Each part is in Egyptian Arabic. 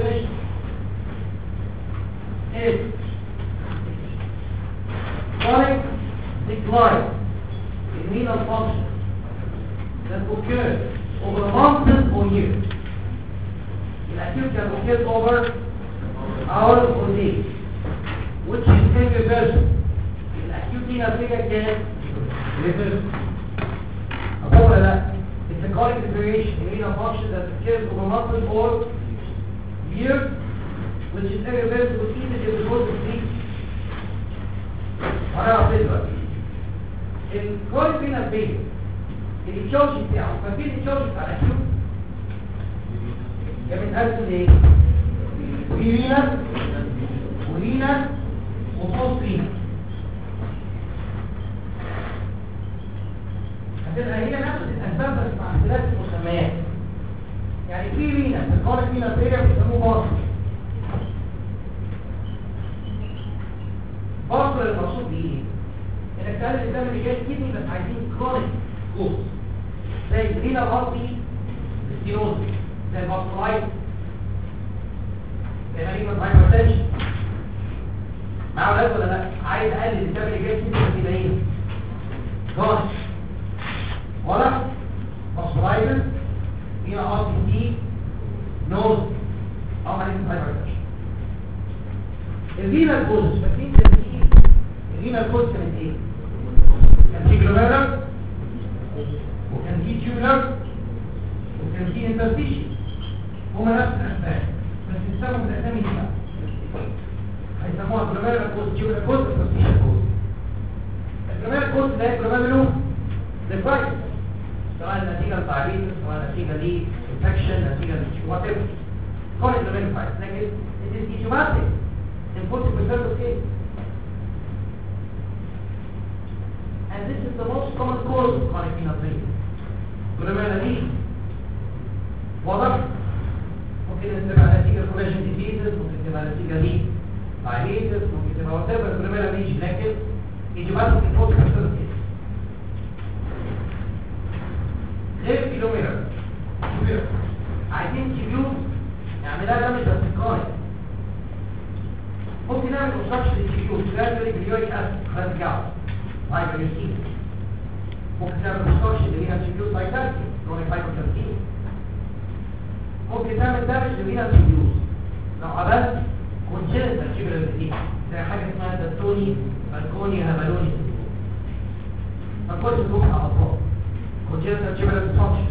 definition is chronic decline in renal function that occurs over months or years. The acute can occur over hours or days, which is irreversible. The acute renal failure can reverse. أقول لا It's a chronic deterioration in renal function that occurs over months or years, which is irreversible even if the cause is leak. وأنا أعطيت بقى. الكرونيك renal failure التشارج بتاعه ففي التشارج بتاع الاكيوت جابت قلب ايه في رينا ورينا وفوق رينا هتبقى هي نفس الاسباب بس مع اختلاف المسميات يعني في رينا في الكرونيك رينا فيلير بيسموه باص باص المقصود بيه ايه؟ انك تقلل الدم اللي جاي كتني بس عايزين كرونيك كوز زي الرينا بارتي ستيروز زي الباسترايت زي مريض هايبرتنشن مع اولاد ولا لا عايز اقلل الدم اللي جاي كتني بس يبقى ايه كرونيك ولا باسترايت رينا ار بي سي نوز او مريض هايبرتنشن الرينا كوز فاكرين ترتيب الرينا كوز كانت ايه كان في جلوميرال وكان في تيولر وكان في انترفيشن هما نفس الاسباب بس يسموا بالاسامي دي بقى هيسموها جلوميرال كوز تيولر كوز انترفيشن كوز الجلوميرال كوز ده جلوميرال ديفايس سواء نتيجه لتعريض سواء نتيجه لي انفكشن نتيجه ل وات ايفر كل الجلوميرال ديفايس لكن it is idiomatic in 40% of cases and this is the most common cause of chronic renal failure. glomerulin واضح؟ ممكن تبقى نتيجة collagen diseases ممكن تبقى نتيجة ليه diabetes ممكن تبقى whatever glomerulin لكن إجاباته في الفوت كثير كده غير كيلومتر كبير عايزين تبيو نعملها ده مش بس كاري ممكن نعمل obstruction للتبيو gradually بيوريك acid راديكال هايبريسين ممكن تعمل obstruction اللي هي تبيو سايتاتي chronic hypertension ممكن تعمل دامج للرينال تبيوز لو عملت congenital tubular disease زي حاجه اسمها دستوني بالكوني هبلوني ما كنتش تروح على اطفال congenital tubular dysfunction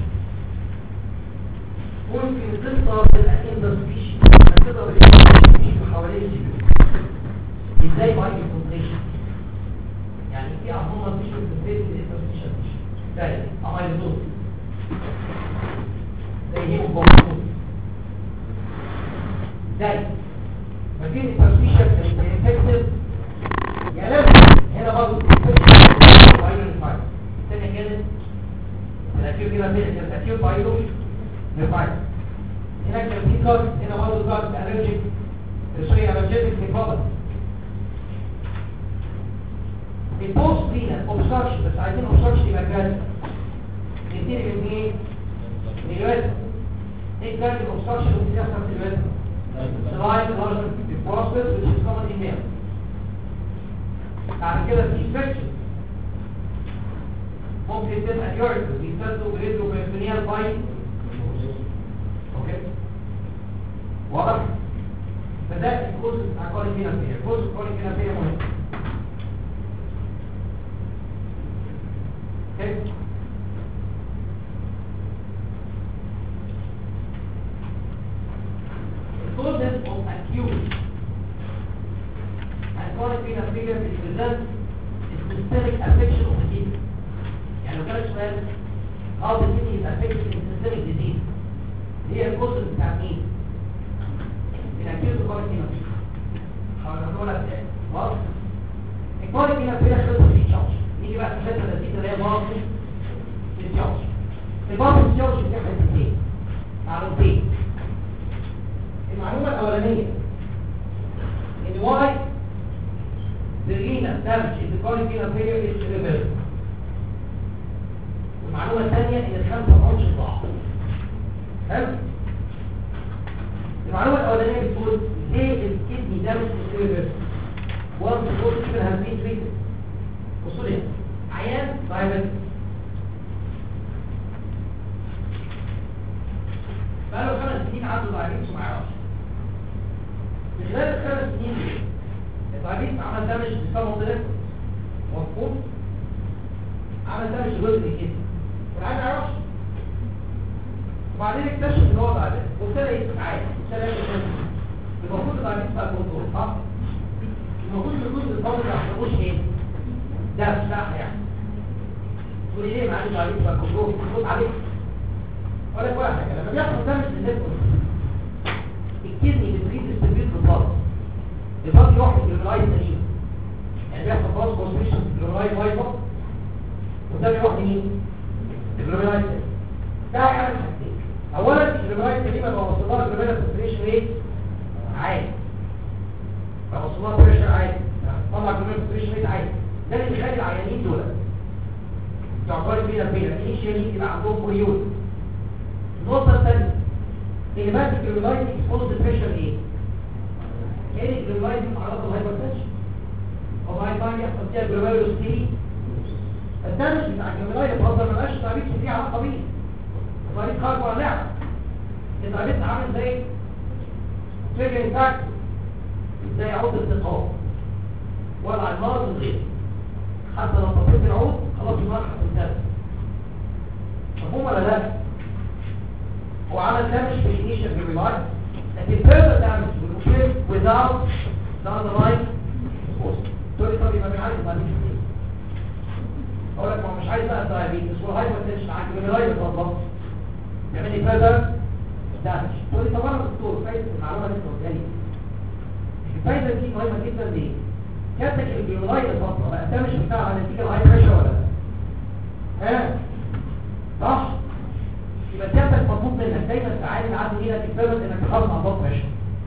ممكن تقدر بالأكيد سبيشي تقدر بالأكيد سبيشي حوالين الجبل ازاي باي كونتريشن يعني في عظمة سبيشي في البيت الانترستيشن زي اميلوزوز زي هيموجلوبين زي ففي الانترستيشن الانفكتيف يا لازم هنا برضه الثانية كانت الاكيوت دي ما فيش الاكيوت بايلو نفايت هناك كان في كارت هنا برضه كارت الرجيك سوري الرجيك في بابل البوست لينا اوبستراكشن بس عايزين اوبستراكشن يبقى جاز نبتدي من ايه؟ من الوزن ايه كان الاوبستراكشن اللي ممكن يحصل في الوزن؟ سلايد لارجر في البروسبس which is common in male بعد كده في infection ممكن تبقى يوريك بيسموا بريدو بيرتونيال باي اوكي واضح فده الكورس بتاع كوليك هنا فيها الكورس كوليك هنا فيها مهم اوكي الكورسز of acute and chronic renal failure is present systemic affection of the kidney يعني لو كان سؤال how the kidney is affected in systemic disease هي الكورسز بتاع مين؟ الأكيوت كوليك هنا هقول لك تاني واضح؟ الكوليك هنا فيها خطة في تشارج نيجي بقى في الحته اللذيذه اللي هي باص في تشارج الباص في تشارج دي حتتين معلومتين المعلومه الاولانيه ان واي the renal damage in the chronic renal failure is irreversible والمعلومه الثانيه ان الخمسه ما عادش ضعف حلو المعلومه الاولانيه بتقول ليه الكدني دامج بوستيريور وانس بوست كده هاز بين تريتد بصوا لي عيان دايابيتس بقاله خمس سنين عنده دايابيتس وما يعرفش في خلال الخمس سنين دول الدايابيتس عمل دامج للسبب ده مفهوم عمل دامج جزء من الكدني والعيان ما يعرفش وبعدين اكتشف ان هو دايابيتس وابتدى يتعالج ابتدى ياخد المفروض الدايابيتس بقى كنترول صح؟ المفروض الجزء الفاضل ما يحصلوش ايه؟ ده صح يعني تقول لي ليه ما عندي عليك بقى كنترول كنترول عليك ولا لك واحد لما بيحصل دامج للنتورك الكدني بتريد السبيل بالضبط الضغط يروح للجلولاي سليم يعني بيحصل باس كونستريشن في الجلولاي فايبر وده بيروح لمين؟ الجلولاي سليم ده هيعمل حاجتين اولا الجلولاي سليم لما وصلها الجلولاي كونستريشن ريت عالي لو وصلها بريشر عالي طلع الجلولاي كونستريشن ريت عالي ده اللي بيخلي العيانين دول يعتبر بينا بينا انيشيالي يبقى عندهم بريود النقطة الثانية كلمات الجلولايت اكسبوز بريشر ايه؟ ايه الجلولايت معرضة للهايبرتنشن وبعد ما يحصل فيها جلولايروستيري الدمج بتاع الجلولايت بهزر ما بقاش تعبيد فيه على الطبيعي الطبيعي خارج ولا لعب التعبيد عامل زي تريجر فاكتور زي عود الثقاب ولا المرض من غيره حتى لو طفيت العود خلاص المرض هتنتهي مفهوم ولا لا؟ هو عمل دامج في الانيشال جلولايت لكن further damage will occur without the underlying cause تقول لي طب يبقى مش عايز دايابيتس ليه؟ اقول لك ما هو مش عايز بقى دايابيتس هو هايبرتنشن على الجلولايت اتفضل يعمل لي further damage تقول لي طب انا دكتور فايده المعلومه اللي انت قلتها لي الفايده دي مهمه جدا ليه؟ كاتك الجلولايت فتره بقى الدمج بتاعها نتيجه الهاي بريشر ولا لا؟ ها؟ صح؟ يبقى سيادتك مطلوب منك دايما تعالي عدد ايدك الثابت انك تحافظ على الضغط ماشي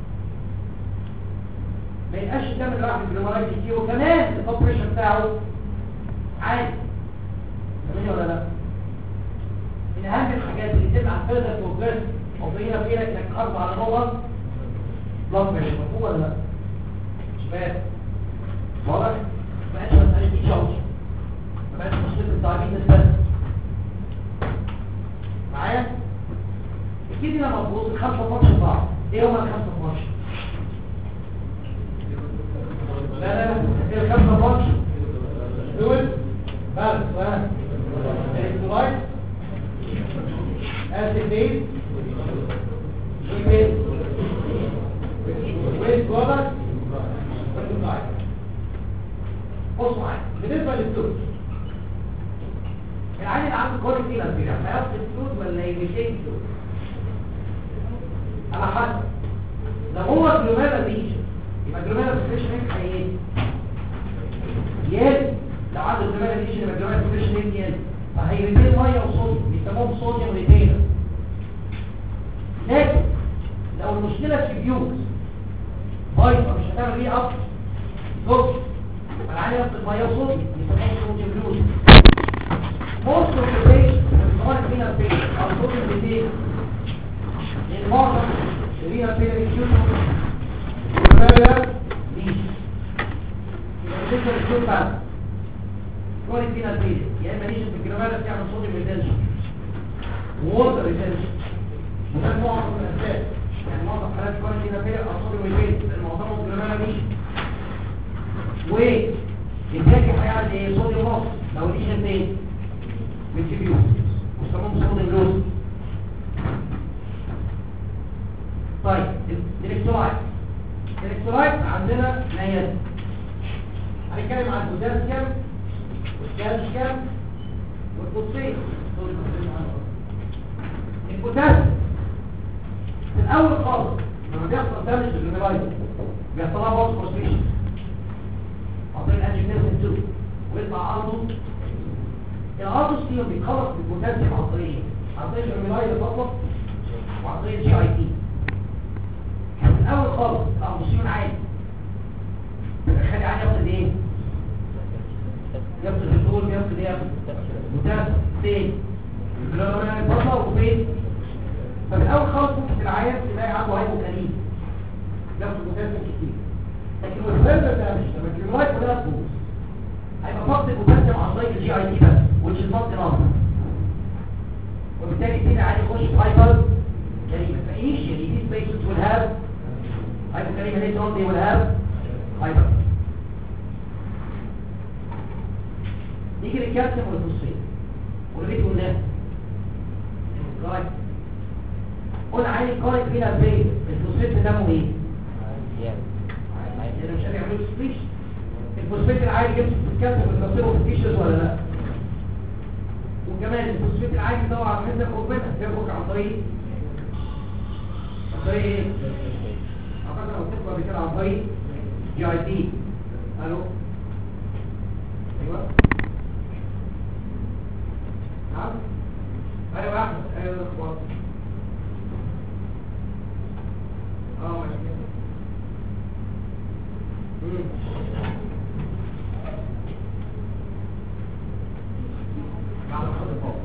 ما يبقاش تعمل واحد بالمراجع كتير وكمان الضغط بريشر بتاعه عالي فاهمني ولا لا؟ من اهم الحاجات اللي تبقى فيرذر بروجريس وضعينا في ايدك انك تحافظ على نقط ضغط بريشر مفهوم ولا لا؟ شباب واضح؟ ما بقتش مسألة دي شوش ما بقتش مشكلة الدايبيتس بس معايا الكيدي لما تبص الخمسة فانكشن بعض ايه هما الخمسة فانكشن لا لا لا ايه الخمسة فانكشن دول بالانس ها الكترولايت اسيد بيز بيز ويست برودكت والكترولايت بصوا معايا بالنسبة للفلوس العين اللي عنده كوريك دي لازم هيفقد فلوس ولا يمشي فلوس على حسب لو هو جلوميرا ريجن يبقى جلوميرا سبيشن ريت هيقل يقل لو عنده جلوميرا ريجن يبقى جلوميرا سبيشن ريت يقل فهيريتين ميه وصوديوم بيسموهم صوديوم ريتينر لكن لو المشكله في بيوت بايظه مش هتعمل ايه اكتر زوج العين يفقد ميه وصوديوم بيسموهم صوديوم بلوز most of the patients with chronic renal failure are sodium retained in معظم renal failure acute glomerular lesion يبقى بالنسبه للكيوت بقى chronic renal failure يا اما lesion في الجلوميرا بتعمل sodium retention water retention وده معظم الاسباب يعني معظم حالات chronic renal failure are sodium retained لان معظمهم جلوميرا lesion و التاجي هيعمل ايه صوديوم نص لو الليشن فين بالكبيوت ويسموهم صوديوم لوز طيب الالكترولايت الالكترولايت عندنا نيات هنتكلم عن البوتاسيوم والكالسيوم والفوسفين البوتاسيوم في الاول خالص لما بيحصل دامج في الجلوميرايت بيحصل لها باوس كونستريشن عن طريق الانجيوتنسين 2 ويطلع ارضه الارضوستيوم بيتخلص بالبوتاسيوم عن طريق ايه؟ عن طريق الجلوميرايت فقط وعن طريق الجي اي تي كان في الاول خالص الارضوستيوم عالي خلي عالي ياخد ايه؟ ياخد البترول ياخد ايه؟ بوتاسيوم فين؟ الجلوميرايت فقط وفين؟ ففي الاول خالص ممكن العيان تلاقي عنده هايبوكاليم ياخد بوتاسيوم كتير لكن والفيربر ده مش لما الجلوكوز كلها تبوظ هيبقى فقد البوتاسيوم عن طريق الجي اي تي بس which is not enough وبالتالي فينا عادي يخش في هايبر كريمه فانيشيالي these patients will have hyperkalemia later on they will have hyper نيجي للكالسيوم والفوسفات ولقيت قلناه الكلايت قلنا عين الكلايت فينا فين الفوسفات في دمه ايه؟ يعني مش قادر يعملوا سبليش الفوسفات العالي جبت في الكالسيوم بتصيره في التيشرز ولا لا؟ وكمان الفوسفات العالي طبعا عند الكوبينة بيخرج عن طريق عن طريق ايه؟ اعتقد لو تكبر قبل كده عن طريق جي اي تي الو ايوه نعم ايوه يا احمد ايوه الاخبار اه ماشي كده امم بعد ما خد الفوق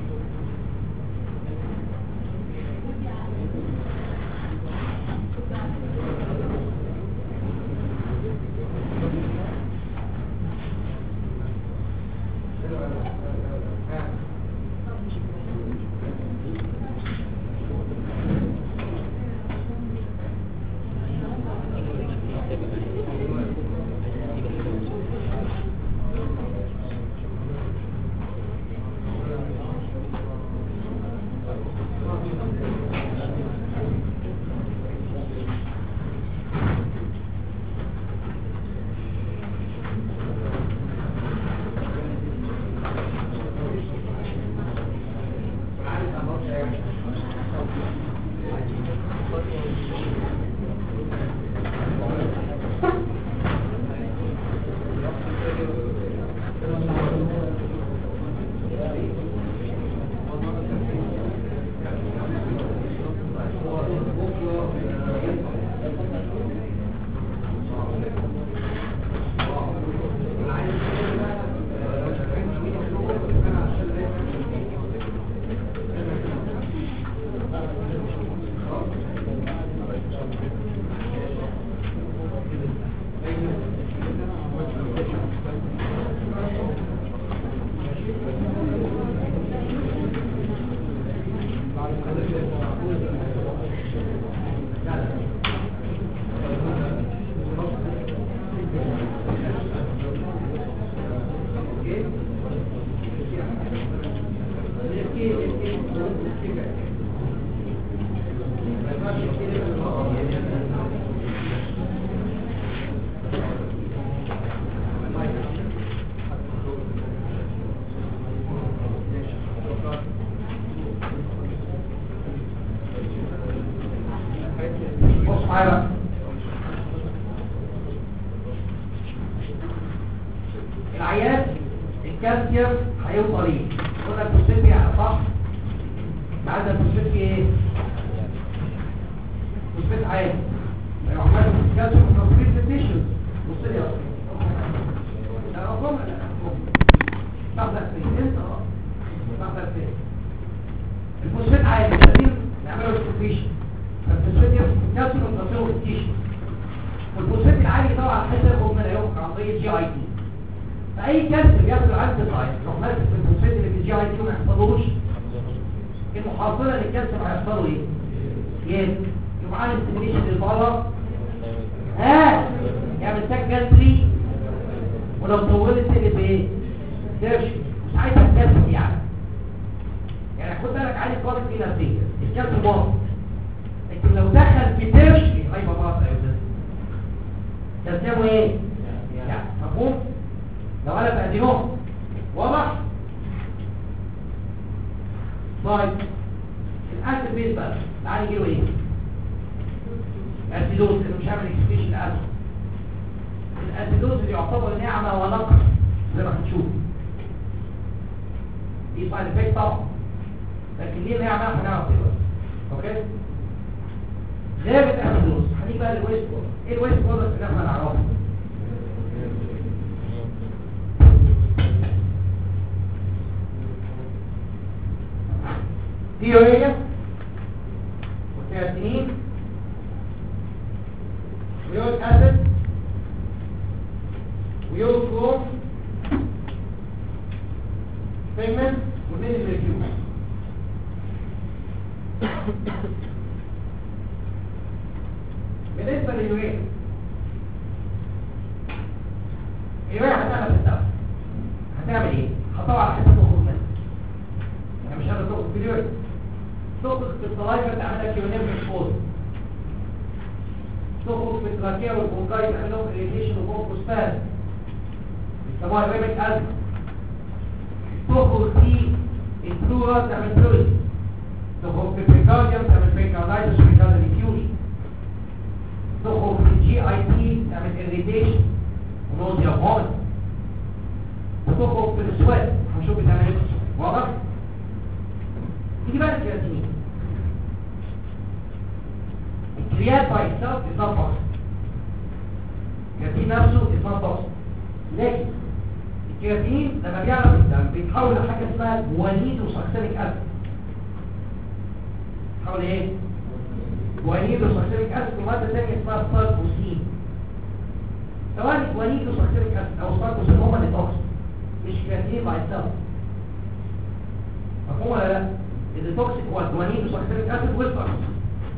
بص معايا بقى العيان الكالسيوم هيوصل ايه قلنا الفوسفات يعني صح بعد الفوسفات في ايه فوسفات عالي لو عملت الكالسيوم تصوير في التيشوز بص لي يا أخي. لا رقم لا رقم تاخدك فين انت اه تاخدك فين الفوسفات عالي لازم نعمله سكريشن فالفوسفات يفرق الكالسيوم تصوير في التيشوز والفوسفات العالي طبعا حتى يخرج من العيوب عن طريق الجي اي تي فاي كالسيوم ياخد عند الرايت يروح ماسك في الفوسفات اللي في الجي اي تي وما يحصلوش المحاصره للكالسيوم هيحصلوا ايه؟ يس يبقى عامل ستيميشن للبره ها يعمل تاك جاستري ولو طولت تقلب ايه؟ ترش مش عايزك تكسب يعني يعني خد بالك عايز قارن فيه نفسيه الكالسيوم واطي لكن لو دخل في ترش هيبقى باظ يا استاذ كالسيوم ايه؟ يعني مفهوم؟ لو انا بأدينهم واضح طيب الاسيد بيز بقى تعالى يجيله ايه اسيدوز اللي مش عامل اكسبريشن اسيد الاسيدوز اللي يعتبر نعمه ونقص زي ما هنشوف دي سايد افكت طبعا لكن ليه نعمه هنعرف دلوقتي اوكي غير الاسيدوز هنيجي بقى للويست بورد ايه الويست بورد اللي احنا نعرفه دي هي والكرياتينين ويوريك اسيد ويوريك كلور بيجمنت ومين الريفيو بالنسبه لليوريا اليوريا هتعمل في الدم هتعمل ايه؟ هتطلع على حته تخرج منها يعني مش هتخرج في اليوريا تخرج في الصلايفه تعمل لك يونير اكسبوز تخرج في التراكيه والبونكاي تعمل لهم اريتيشن وبونكوستاز يسموها ريبك ازمه تخرج في البلورا تعمل فلويد تخرج في البريكارديوم تعمل بريكاردايتس وبريكارديوم انفيوجن تخرج في الجي اي تي تعمل اريتيشن ونوزيا وفومت وتخرج في السويت هنشوف بتعمل ايه واضح؟ تيجي بقى الكرياتينين الكريات باي itself is not possible الكرياتين نفسه is not possible لكن الكرياتين لما بيعرف الدم بيتحول لحاجه اسمها جوانيد وسكسينيك اسيد بيتحول ايه؟ جوانيد وسكسينيك اسيد وماده ثانيه اسمها ساركوسين سواء جوانيد وسكسينيك اسيد او ساركوسين هما اللي توكسين مش كرياتين باي itself مفهوم ولا لا؟ اللي توكسيك هو الجوانيد وسكسينيك اسيد والساركوسين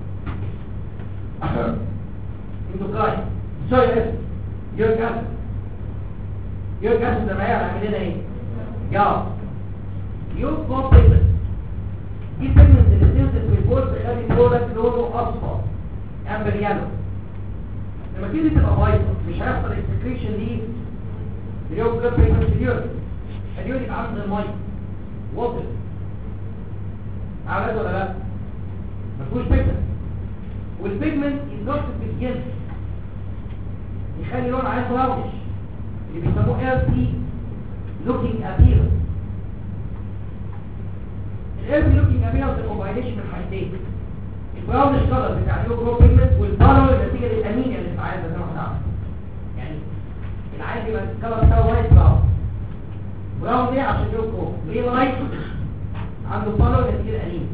اندوكراين سوري اسم يوريك اسيد يوريك اسيد لما يعمل عامل لنا ايه؟ يا يوريك بوم بيجمنت دي بيجمنت اللي بتنزل في البول تخلي البولك لونه اصفر امبر يالو لما تيجي تبقى بايظه مش هيحصل السكريشن دي اليوريك بوم بيجمنت في اليوريك اليوريك عامل زي الميه ووتر عارف ولا لا؟ مفيهوش بيجمنت والبيجمنت يتنشط في الجلد يخلي لون عايز راوش اللي بيسموه ال بي لوكينج ابيرنس ال بي لوكينج ابيرنس الكومباينيشن من حاجتين البراونش كلر بتاع اليوجرو بيجمنت والبالر نتيجه للانيميا اللي انت عايزها زي ما احنا عارفين يعني العادي يبقى الكلر بتاعه وايت براون براون ليه عشان يوجرو ليه لايت عنده بالر نتيجه للانيميا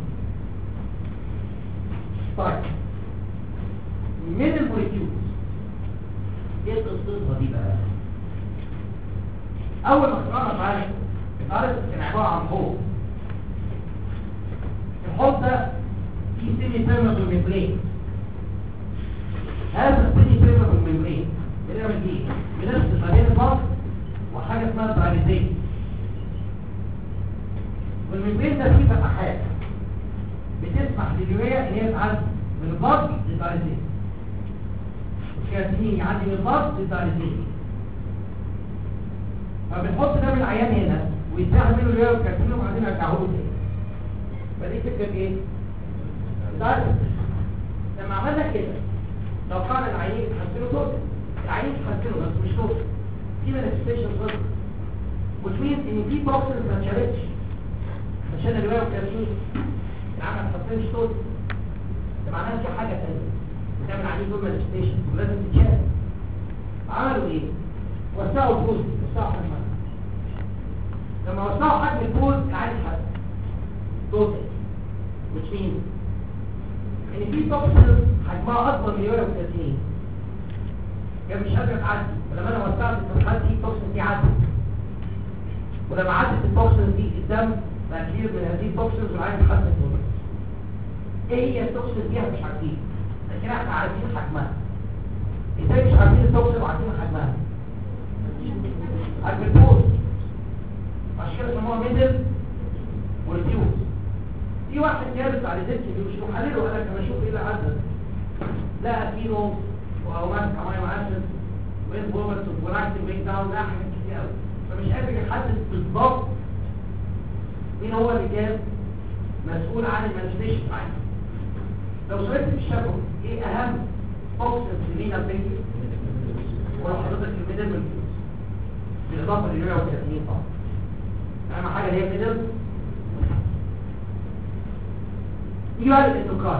طيب من الموليكيولز ايه قصتها دي بقى اول ما اخترعنا معانا الارض كان عباره عن حوض الحوض ده فيه سيمي بيرمبل ميمبرين هذا السيمي بيرمبل ميمبرين بنعمل ايه بنفصل ما بين البطن وحاجه اسمها الدرايزين والميمبرين ده فيه فتحات بتسمح لليوريا ان هي تعدي من البطن للدرايزين الكرياتينين يعدي من البطن للدرايزين فبنحط ده من العيان هنا ويتاخد منه اليوريا والكرياتين وبعدين نرجعه له تاني فدي فكره ايه؟ دايركت لما عملنا كده لو كان العينين تحسنوا توتال العينين تحسنوا بس مش توتال في مانيفستيشن بس which means ان في توكسين ما اتشالتش عشان الروايه والكرياتين العمل ما تحسنش توتال ده معناها في حاجه ثانيه بتعمل عليه دول مانيفستيشن ولازم تتشال عملوا ايه؟ وسعوا البوز وسعوا حجمها لما وسعوا حجم البوز العين اتحسن توتال which means ان في توكسين حجمها اكبر من اليوريا والكرياتين كان مش قادره تعدي ولما انا وسعت الفتحات دي التوكسين دي عدت ولما عدت التوكسين دي الدم بقى كتير من هذه التوكسينز والعين اتحسن توتال ايه هي التوكسين دي احنا مش عارفين لكن احنا عارفين حجمها ازاي مش عارفين التوكسين وعارفين حجمها حجم البوز عشان كده سموها ميدل والفيوز في واحد جالس على ذلك مش محلله انا كما اشوف ايه اللي عدد لقى في نوم او ماسك امينو اسيد وين بوبرت وبراكتين بريك داون لقى حاجات كتير قوي فمش قادر يحدد بالظبط مين هو اللي كان مسؤول عن المانيفستيشن بتاعتها لو سئلت في الشفوي ايه اهم توكسين في مين البنكي ولو حضرتك الميدل والفيوز بالاضافه لليوريا والكرياتين طبعا اهم حاجه اللي هي الميدل يجي بقى الاندوكراين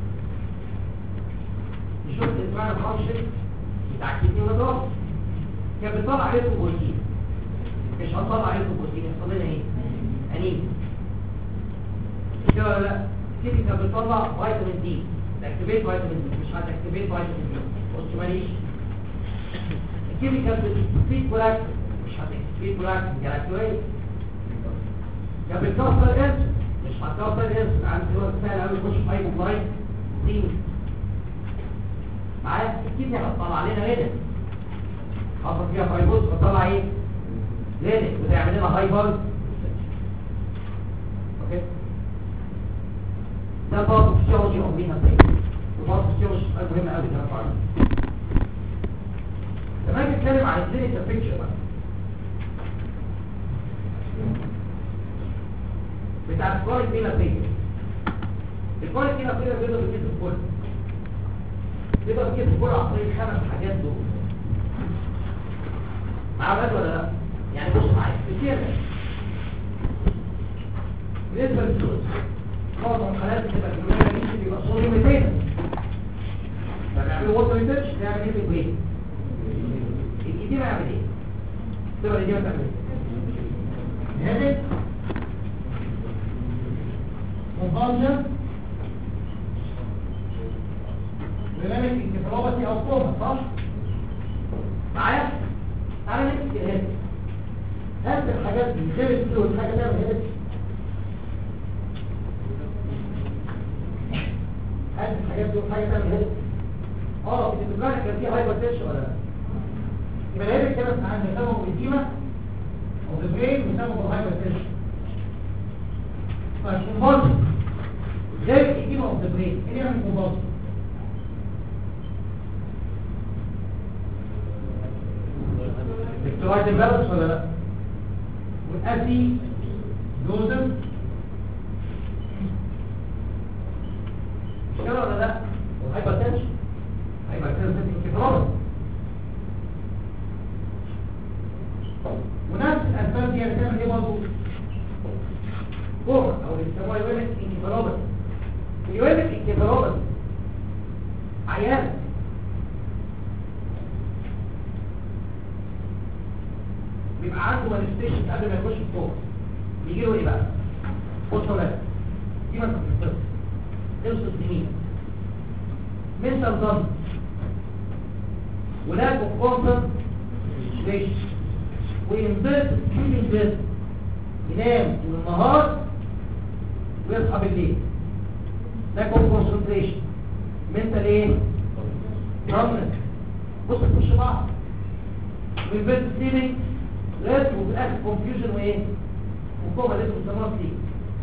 نشوف الانسان الفانكشن بتاع الكدني والضغط كانت بتطلع عليه بروتين مش هتطلع عليه بروتين يحصل لنا ايه؟ انيميا مش كده ولا لا؟ الكدني كانت بتطلع فيتامين دي تاكتيفيت فيتامين دي مش هتاكتيفيت فيتامين دي بص ماليش الكيميكال بتسبيد بولاك مش هتسبيد بولاك جلاكتوريه كان بتكسر الانس مش هتكسر الانس عارف هو سهل قوي يخش في اي مقارنه دي معايا الكيمياء هتطلع لنا هنا حصل فيها فايبوز هتطلع ايه لينك وتعمل لنا هايبر اوكي ده برضه فيسيولوجي اوف فينا بلاي وبرضه فيسيولوجي سؤال مهم قوي ده فعلا كمان نتكلم عن الكلينيكال بيكتشر بقى بتاع الكوريك فينا بلاي الكوريك فينا بلاي بيقدر يجيب الكل يقدر يجيب الكل عن طريق الخمس حاجات دول معاه بس ولا لا يعني بص معايا كتير بالنسبه للفلوس معظم الحالات بتبقى الجمهوريه دي بيبقى صوري 200 فبيعملوا ووتر ريسيرش بيعمل ايه بايه الجديد يعمل ايه تبقى الجديد تعمل ايه هادي مفاجئ برنامج انكفالوباتي او كوما صح معايا تعالى نمسك الهيد هات الحاجات دي غير الفلوس حاجه تعمل هيد هات الحاجات دي وحاجه تعمل هيد اه في الدماغ كان في هايبر تنشن ولا لا يبقى الهيد كده عندنا سببه ايديما او البرين وسببه الهايبر تنشن طيب كومبوزيت غير الايديما او البرين ايه يعني كومبوزيت اكترايت البالانس ولا لا والاسي دوزن مش كده ولا لا وهيبقى تنشن هيبقى تنشن انكفاض ونفس الاسباب دي هتعمل ايه برضه كوما او اللي بيسموها يومك انكفاض اليومك انكفاض عيان بيبقى عنده مانيفستيشن قبل ما يخش الكوما يجي له ايه بقى بصوا بقى دي ما تفكرش قصه مين مثل ظن ولاك اوف كونسنت ليش وينبسط ينبسط ينام طول النهار ويصحى بالليل لاك اوف كونسنتريشن منتال ايه رمل بص تخش بعض وينبسط سيلينج لازم وفي الاخر كونفيوجن وايه وكوما لازم بيسموها سليب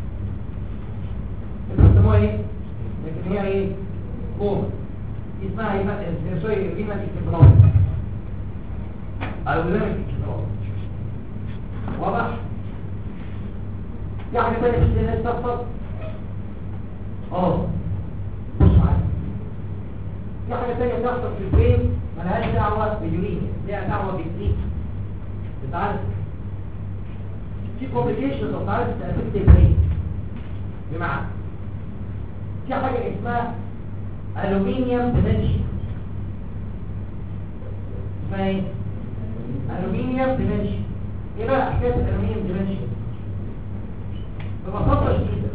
بيسموها ايه لكن هي ايه كوما دي اسمها ايه سوري ريما اكتفراد او ريما اكتفراد واضح في حاجه ثانيه في الناس تفضل اه بص معايا في حاجه ثانيه تحصل في البرين ملهاش دعوه باليورين ليها دعوه بالسليب بتعرف في كومبليكيشنز اوف عارف تأثير البرين بمعنى في حاجة اسمها ألومنيوم ديمنشيا اسمها ايه؟ ألومنيوم ديمنشيا ايه بقى حكاية الألومنيوم ديمنشيا؟ ببساطة شديدة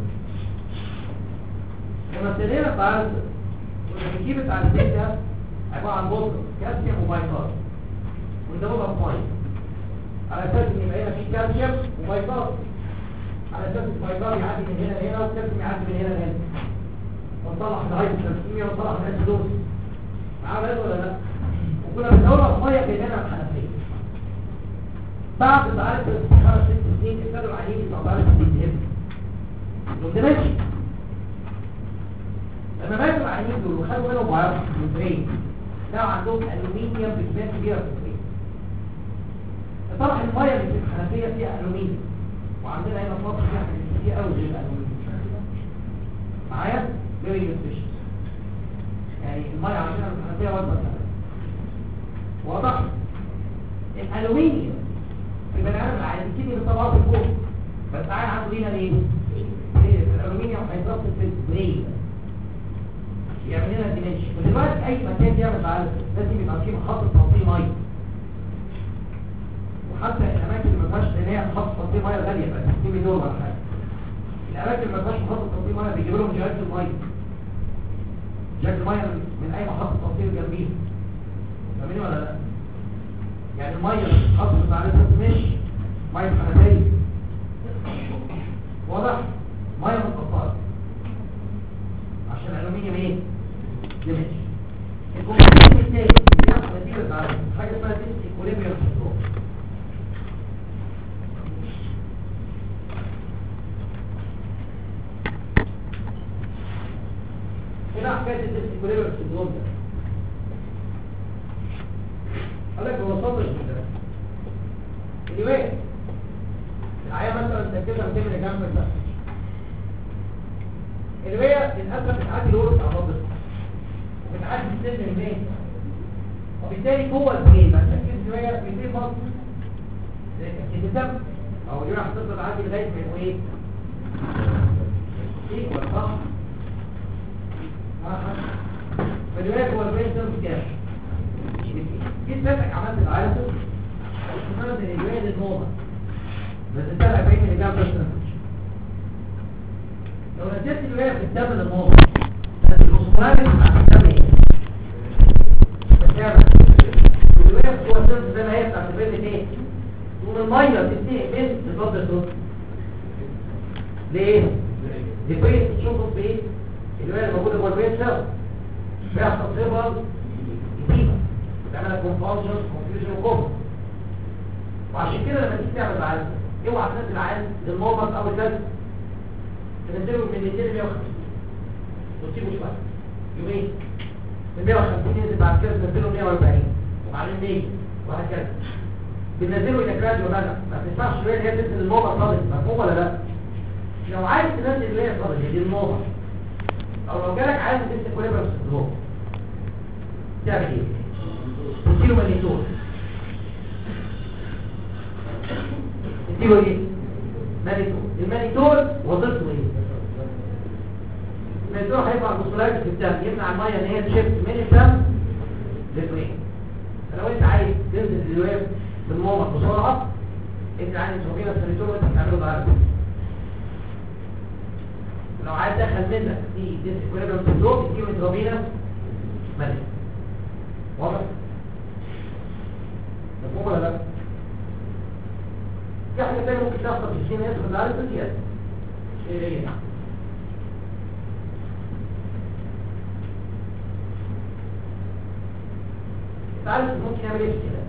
لما ابتدينا بعرض كنا بنجيب بتاع الزيت ده عبارة عن بودرة كالسيوم وبايكار وندوبها في ميه على اساس ان يبقى هنا في كالسيوم وبيضاء على اساس البيضاء يعدي من هنا لهنا والكالسيوم يعدي من هنا لهنا ونطلع الهايبوكالسيميا ونطلع الاسيدوز معاه بالك ولا لا وكنا بندورها في ميه بيننا الحنفيه بعد تعرف خمس ست سنين ابتدوا العيانين يبقوا بعرف بيتهم ماشي لما ماتوا العيانين دول وخدوا منهم بايوبسي من البرين لقوا عندهم الومنيوم بكميات كبيره في البرين طبعا الميه اللي في الحنفيه فيها الومنيوم وعندنا هنا في مصر فيها حاجات كتير قوي غير الالومنيوم معايا فيري نيوتريشن يعني الميه عندنا في الحنفيه وجبه كامله واضح الالومنيوم في بني ادم العادي كتير بيطلعوا في الفوق بس عين عنده لينا ليه؟ ليه؟ الالومنيوم هيترص في البرين يعمل لنا ديمنشن ودلوقتي اي مكان بيعمل معالجه لازم يبقى فيه محطه توصيل ميه وحتى الاماكن اللي ما فيهاش ان هي محطه توصيل ميه غاليه بقى 60 مليون ولا حاجه الاماكن اللي ما فيهاش محطه توصيل ميه بيجيبوا لهم جهاز الميه جهاز الميه من اي محطه توصيل جنبيه فاهمين ولا لا يعني الميه اللي حصلت على الاساس مش ميه حنفيه واضح ميه متقطعه عشان الالومنيوم ايه يمشي الكومبلكس الثاني بيحصل نتيجه على حاجه اسمها تيست ايكوليبريم سندروم هنا حكايه التيست ايكوليبريم سندروم ده قال لك هو صدر كده الروايه العيان مثلا تركيزها 200 ملي جرام بس الروايه للاسف بتعدي الورق على الرابط وبتعدي السن البين وبالتالي جوه البين بقى تركيز الروايه 200 برضه زي تركيز الدم او الروايه هتفضل تعدي لغايه ما يبقوا ايه؟ ايكوال صح؟ فالروايه جوه البين سيرف كام؟ جيت فاتك عملت العيان استفاد من الروايه للنومه بس انت 40 ملي جرام بس لو نزلت الولاية في الدم للنوم الأسطوانات بتاعت الدم ايه؟ بتعمل الولاية جوه الدم زي ما هي بتاعت البيت ايه؟ تقوم المية تنتهي بين البلد الصوت ليه؟ دي فين تشوفوا في ايه؟ الولاية اللي موجودة جوه البيت سوا بيحصل صبر جديدة بتعمل كونفانشن كونفيوجن وكفر وعشان كده لما تيجي تعمل عالم اوعى تنزل عالم للنومر او الكلب تنزله من 200 ل 150 وتسيبه شويه يومين من 150 ينزل بعد كده تنزله 140 وبعدين 100 وهكذا بننزله الى جراد وبدا ما تنفعش شويه اللي هي تنزل النومه صادق مفهوم ولا لا لو عايز تنزل اللي هي صادق دي النومه او لو جالك عايز تنزل كوليبرا سندروم تعمل ايه؟ تديله مانيتور تديله ايه؟ مانيتور المانيتور وظيفته ايه المانيتور هيبقى البصولات في الدم يمنع الميه ان هي تشفت من الدم للبرين فلو انت عايز تنزل الويب بالمومر بسرعه انت عايز تروحينا المانيتور وانت بتعمله بعد لو عايز تدخل منك في ديسك كوليبرم سندروم تجيب انترافينا مانيتور واضح مفهوم ولا لا في حاجة تانية ممكن تحصل في الجين يدخل على الزيادة ايه هي تعرف ممكن يعمل ايه في كده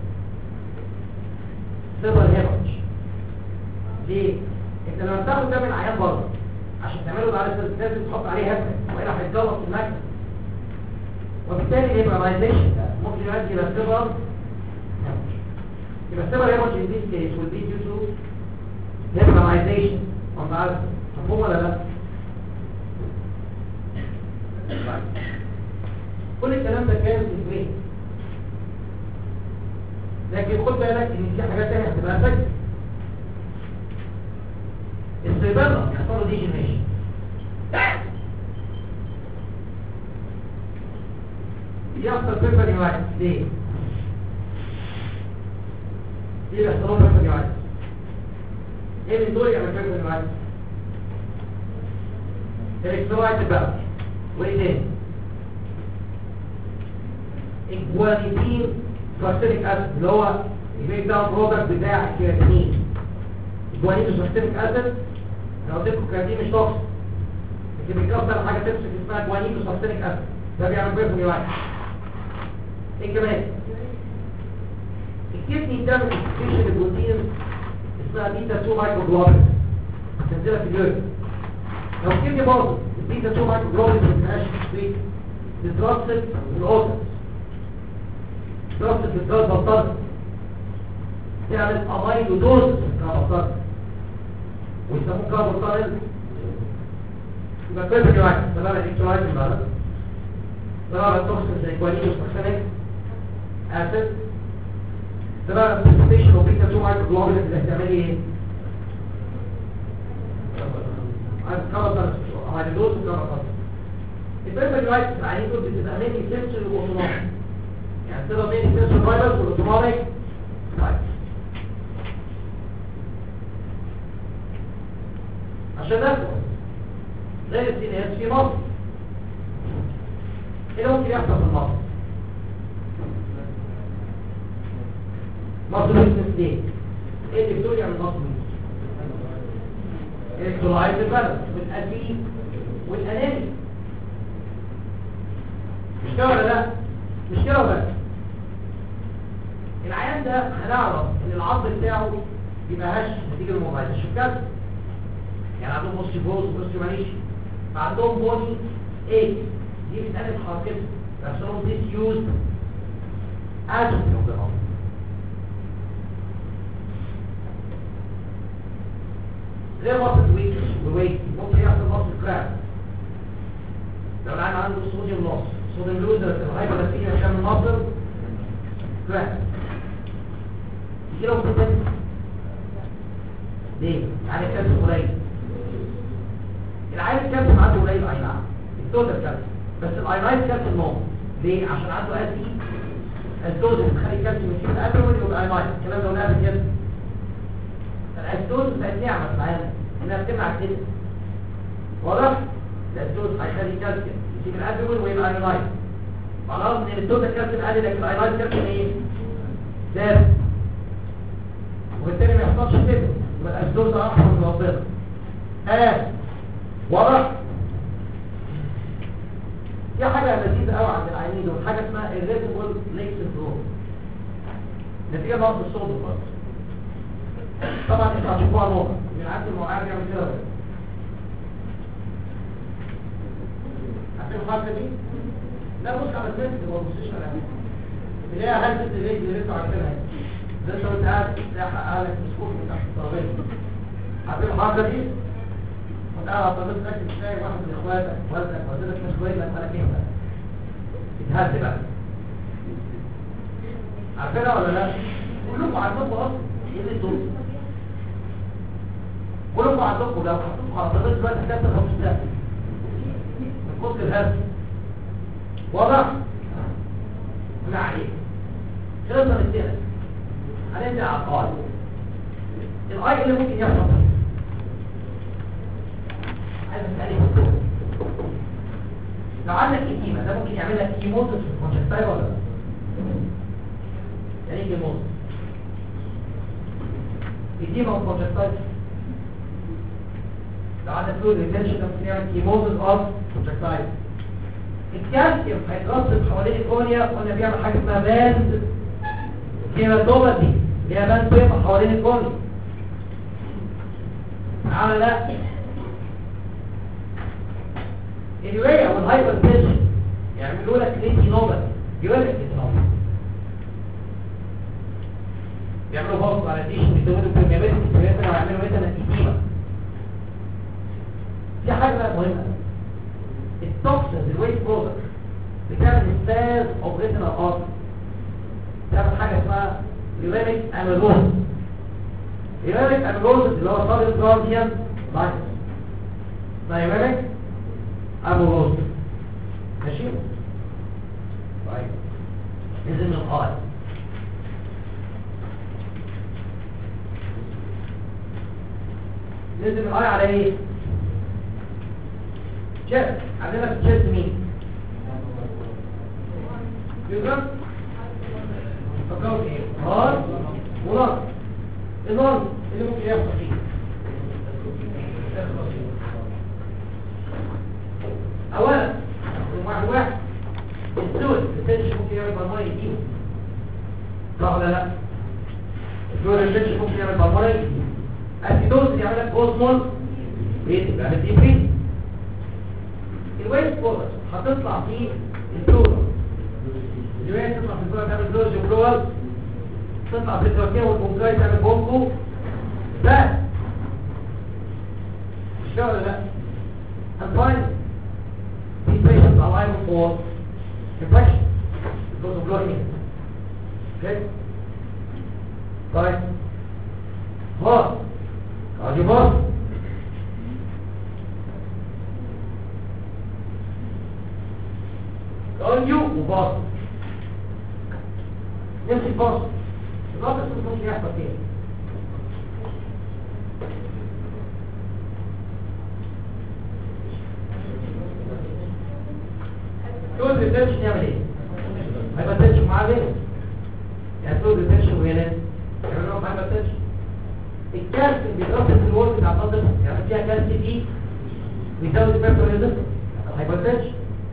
سيرفر هيمج ليه؟ انت لما بتاخد ده من عيان برضه عشان تعمله على الاساس لازم تحط عليه هبه والا هيتجلط في المكتب وبالتالي يبقى مايزيشن ممكن يؤدي الى سيرفر يبقى السبب هيموت in this case will be due to hemorrhagization on the ulcer مفهوم ولا لا؟ كل الكلام ده كان في البرين لكن خد بالك ان في حاجات تانية هتبقى فجأة الصيدلة يحصل له ديجنريشن يحصل بيبر نيوايت ليه؟ ليه بيحصلوا بيبر نيوايت؟ ايه من دول يعمل بيبر نيوايت؟ الكترولايت بقى وايه تاني؟ اكوانيتين فاستيريك اسيد اللي هو البيك داون برودكت بتاع الكيراتينين اكوانيتين فاستيريك اسيد انا قلت لكم الكيراتين مش توكسيك لكن بيكسر حاجه تمسك اسمها اكوانيتين فاستيريك اسيد ده بيعمل بيبر نيوايت ايه كمان؟ الكدني بتعمل اكسكريشن البروتين اسمها بيتا 2 مايكروجلوبين هتنزلها في اليورين لو الكدني باظت البيتا 2 مايكروجلوبين ما بتبقاش سويت بتترسب الاوتر ترسب في الجلد بطلت تعمل امايلودوز كبطلت ويسموه كبطلت يبقى كل في واحد سلام الالكترولايت بقى سلام التوكسين زي كوالين وسخنك اسيد سبب البرزنتيشن وبيتا 2 مايكروجلوبين اللي هتعملي ايه؟ هتكرر هيدوز وكرر البريفري رايتس العينين دول بتبقى ميني سنسوري واوتونوميك يعني تبقى ميني سنسوري فايبرز والاوتونوميك رايتس عشان نفهم زي السينيات في مصر ايه اللي ممكن يحصل في مصر؟ مصر ويكنس ليه ايه اللي بتقول يعني مصر الكترولايت بالانس والاسيد والاناني مش كده ولا لا مش كده ولا العيان ده هنعرف ان العظم بتاعه بيبقى هش نتيجه الموبايل شوف كده يعني عندهم بوستي بوز بوستي مانيش عندهم بوني ايه دي بتقلب حركتها بيحصلهم ديس يوز اتروفي اوف ذا ليه مصر ويك وويك ممكن يحصل مصر كراك لو العيان عنده صوديوم نص صوديوم لوزر الهايبر نتيجه عشان المصر كراك يجي له بتتنس ليه؟ يعني الكالسيوم قليل العيان الكالسيوم عنده قليل اي نعم التوتال كالسيوم بس الاينايت كالسيوم نوم ليه؟ عشان عنده اسي الدوز بتخلي الكالسيوم يسيب الادرينال يبقى اينايت الكلام ده قلناه قبل كده الاسدوز بقت نعمه في العالم انها بتمنع الكده واضح؟ الاسدوز هيخلي الكالسيوم يسيب الادرينال ويبقى اينايت خلاص ان التوتال كالسيوم قل لكن الاينايت كالسيوم ايه؟ ثابت وبالتالي ما يحصلش كده يبقى الاسدوز احمر من ربنا ها واضح؟ في حاجة لذيذة قوي عند العينين دول حاجة اسمها irritable lake syndrome نتيجة نقص الصوديوم برضه طبعا انتوا هتشوفوها نقطة من عند المعاد يعمل كده بس عارفين الحركة دي؟ لا بص على البنت ما تبصيش على اللي هي هلسة الرجل اللي انتوا عارفينها ده انت وانت قاعد تلاقي حقك مسكوك من تحت الترابيزة عارفين الحركة دي؟ وانت قاعد على الترابيزة تاكل تلاقي واحد من اخواتك والدك والدتك مش كويس لك ولا كده اتهز بقى عارفينها ولا لا؟ كلكم عندكم اصلا ايه اللي انتوا كلكم عندكم لو حطيتوا على الترابيزة دلوقتي هتلاقي الخمس ده من كتر الهز واضح؟ لا عليك خلصنا من كده هنبدأ على القاعدة الآي اللي ممكن يحصل عايز اسالك دكتور لو عندك كتيمه ده ممكن يعمل لك كيموتس في الكونجكتايل ولا لا يعني ايه كيموتس كتيمه في الكونجكتايل لو عندك فلويد ريتنشن ده ممكن يعمل كيموتس اوف كونجكتايل الكالسيوم هيترسب حوالين الكورنيا قلنا بيعمل حاجه اسمها باند كيراتوباتي اللي هي باند بيضة حوالين الكورنيا تعالى لا اليوريا والهايبر تنشن يعملوا لك ريتينوباتي يقول لك ريتينوباتي بيعملوا فوق على الديشن بيزودوا برميابيلتي كرياتين ويعملوا مثلا كتيمه في حاجه بقى مهمه التوكسينز الويست برودكت بتعمل ستاز اوف ريتينال ارتر بتعمل حاجه اسمها يورينيك اميلوز يورينيك اميلوز اللي هو صادر جارديان لاينس يورينيك اميلوز ماشي طيب نزل من القاعده نزل من الآية على ايه؟ شيست عندنا في الشيست مين؟ يوجد فكروا في ايه؟ هار ونار النار اللي ممكن يحصل فيه اولا واحد واحد السود السيتش ممكن يعمل بالمرة يجيبه صح ولا لا؟ السود السيتش ممكن يعمل بالمرة يجيبه اسيدوز يعمل لك اوزمول بيت يعمل دي بريد الويست برودكت هتطلع فيه الفلورا الويست تطلع في الفلورا تعمل فلورا جبلوال تطلع في التركية والبونكاي تعمل بونكو بس مش كده ولا لا and finally these patients are liable for infection because of blood okay right heart cardiovascular كارديو وباص نمسك باص الباص ممكن يحصل فين فلويد ريتنشن يعمل ايه؟ هيبقى تنشن معاه فين؟ يعني فلويد ريتنشن وهنا الكالسيوم بيترسب في الوول بتاع الضغط يعني فيها كالسيوم فيه بيزود البيرتون ريزيستنس هايبرتنشن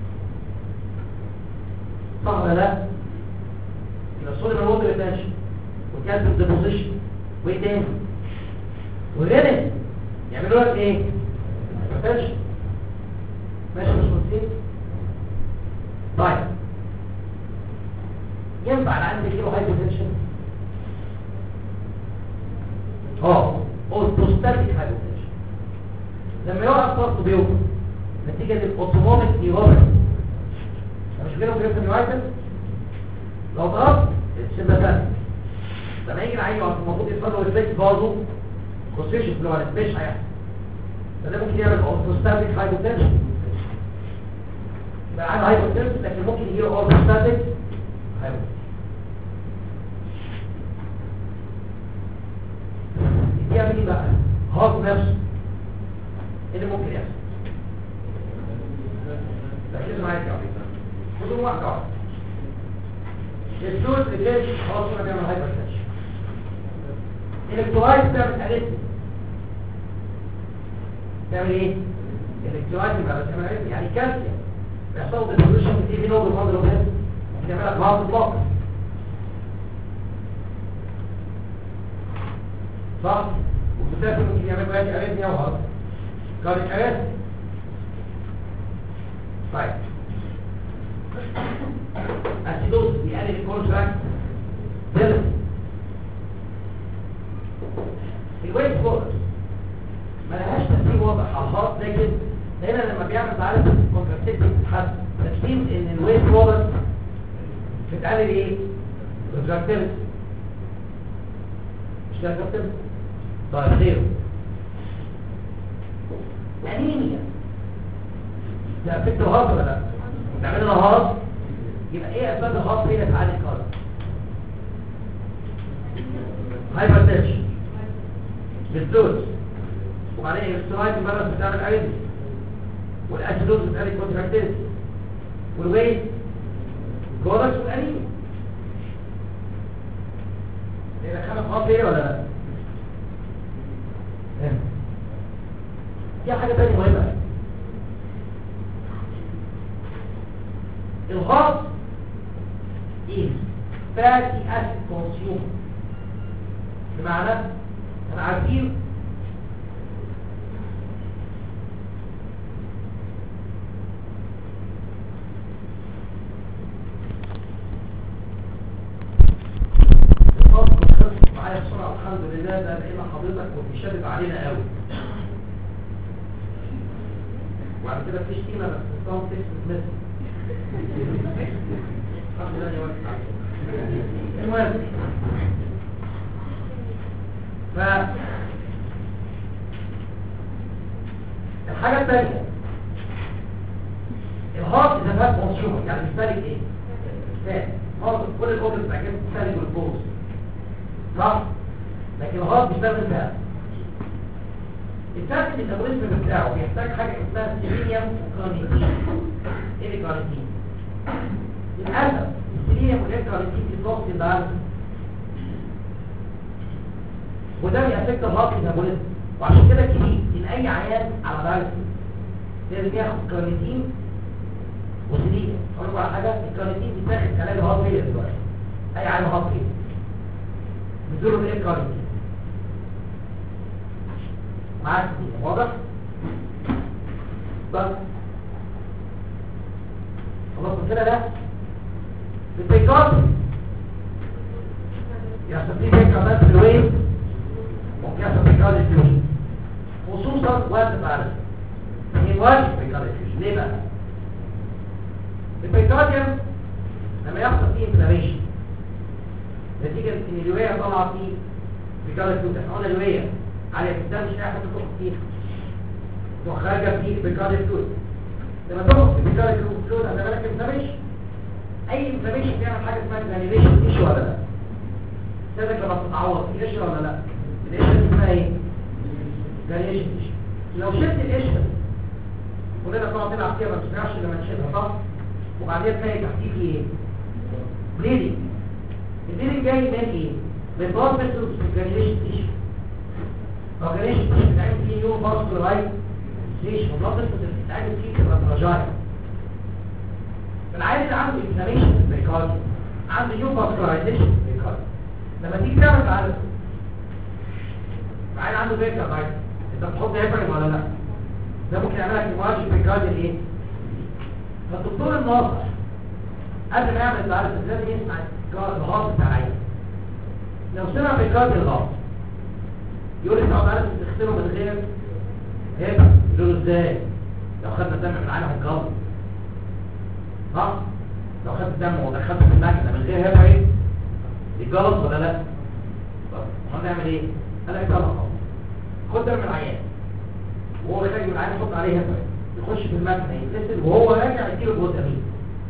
صح ولا لا؟ يبقى الصوديوم ووتر ريتنشن والكالسيوم ديبوزيشن وايه تاني؟ والرينين يعملوا لك ايه؟ هايبرتنشن ماشي مش مصير؟ طيب ينفع العيان يجيله هايبرتنشن؟ اه اوتوستاتيك هايبرتنشن لما يقع ضغطه بيوقف نتيجة الاوتوموميك نيوروباثي مش كده ممكن يحصل نيورايتس لو ضغط السمباثات لما يجي العين يقف المفروض يحصل له ريفلكس برضه كونستريشن في الوالد مش هيحصل فده ممكن يعمل اوتوستاتيك هايبرتنشن يبقى عنده هايبرتنشن لكن ممكن يجيله اوتوستاتيك هايبرتنشن يعمل ايه بقى هاض نفسه ايه اللي ممكن يحصل ركزوا معايا يا عبيد خدوا واحده واحده الفلويد ريتيرش خلاص هنا بيعمل هايبر تنشن الالكترولايت بتعمل اريثميا بتعمل ايه الالكترولايت بقى بتعمل اريثميا يعني كالسيوم بيحصل ديبوليشن في تي في نود الفضل وكده بتعمل لك هارت بلوك صح والبوتاسيوم ممكن يعمل بقى اريثميا وهارت كارdiac arrest طيب اسيدوز بيقلل الكونتراكت ديلس الويت فورس ما لهاش تأثير واضح على الهارت لكن هنا لما بيعمل تعرف الكونتراكتيف بتتحسن تفسير ان الويت فورس بتقلل ايه؟ الكونتراكتيف مش كده كابتن؟ طيب خير انيميا ده افكت الهارت ولا لا نعمل لنا هارت يبقى ايه اسباب الهارت هنا في عالي الكارد هايبرتنشن بالدوز وبعدين الاسترايد المرض بتعمل عين والاسيدوز بتعمل كونتراكتيز والويت كورس والانيميا ايه خمس هارت ايه ولا لا دي حاجة تانية مهمة الغاز is fatty acid consumer بمعنى احنا عارفين الغاز كنت خلصت معايا بسرعة الحمد لله ده لقينا حضرتك وبيشدد علينا قوي وبعد كده في شتيمة بس نظام تكست مثل الحمد لله يا ولد المهم ف الحاجة الثانية الهارت إذا فات كونسيومر يعني بيستهلك إيه؟ فات هارت كل الأوبرز بتاع جسم بيستهلك الجلوكوز صح؟ لكن الهارت بيستخدم فات الفات الميتابوليزم بتاعه بيحتاج حاجة اسمها سيلينيوم وكارنيتين ايه الكارنيتين؟ للأسف السيلينيوم والكارنيتين بيتوقف البالانس وده بيأفكت الهارت ميتابوليزم وعشان كده كتير ان اي عيان على بالانس لازم ياخد كارنيتين وسيلينيوم اقول لكم على حاجة الكارنيتين بيتاخد كعلاج هارت فيلر دلوقتي اي عيان هارت فيلر بتزوره بايه كارنيتين معاك واضح بس خلاص كده ده في التيكات يحصل فيه فكرة بس في الويب ممكن يحصل فيه كارد فيوجن خصوصا وقت العالم هي واجب في كارد فيوجن ليه بقى؟ البيكارديوم لما يحصل فيه انفلاميشن نتيجة ان اليوريا طالعة فيه في كارد فيوجن احنا قلنا اليوريا على الإنسان مش هياخد تخرج فيها تروح خارجة فيه بكار الفلويد لما تخرج في بكار الفلويد هذا بالك انفلاميشن أي انفلاميشن بيعمل حاجة اسمها جرانيوليشن ايش ولا لا؟ سيبك لما تتعوض في ايش ولا لا؟ الايش اسمها ايه؟ جرانيوليشن ايش لو شلت الايش كلنا طبعا نلعب فيها ما بتسمعش لما نشيلها صح؟ وبعدين تلاقي تحتيه في ايه؟ بليدنج البليدنج جاي من ايه؟ من بلاد فيسلز في الجرانيوليشن ايش اورجانيزم بتتعمل فيه نيو فاسكولارايز ليش والله قصه اللي بتتعمل فيه تبقى فراجايل العيان اللي عنده انفلاميشن في البريكارديوم عنده نيو فاسكولارايزيشن في البريكارديوم لما تيجي تعمل تعالى العيان عنده بيركاردايتس انت بتحط هيبرين ولا لا ده ممكن يعمل لك هيموراجيك بريكارديوم ايه فالدكتور الناصح قبل ما يعمل تعالى لازم يسمع الغاز بتاع العيان لو سمع بريكارديوم الغاز يقول لي تعالى عارف تغسله من غير هيبه يقول له ازاي لو خدنا الدم من العيان هيتجلط صح لو خدت الدم ودخلته في المكنه من غير هيبه ايه يتجلط ولا لا طب ما نعمل ايه قال لك يلا خد دم من العيان وهو خارج من العيان يحط عليه هيبه يخش في المكنه يتغسل وهو راجع يديله الجلوتامين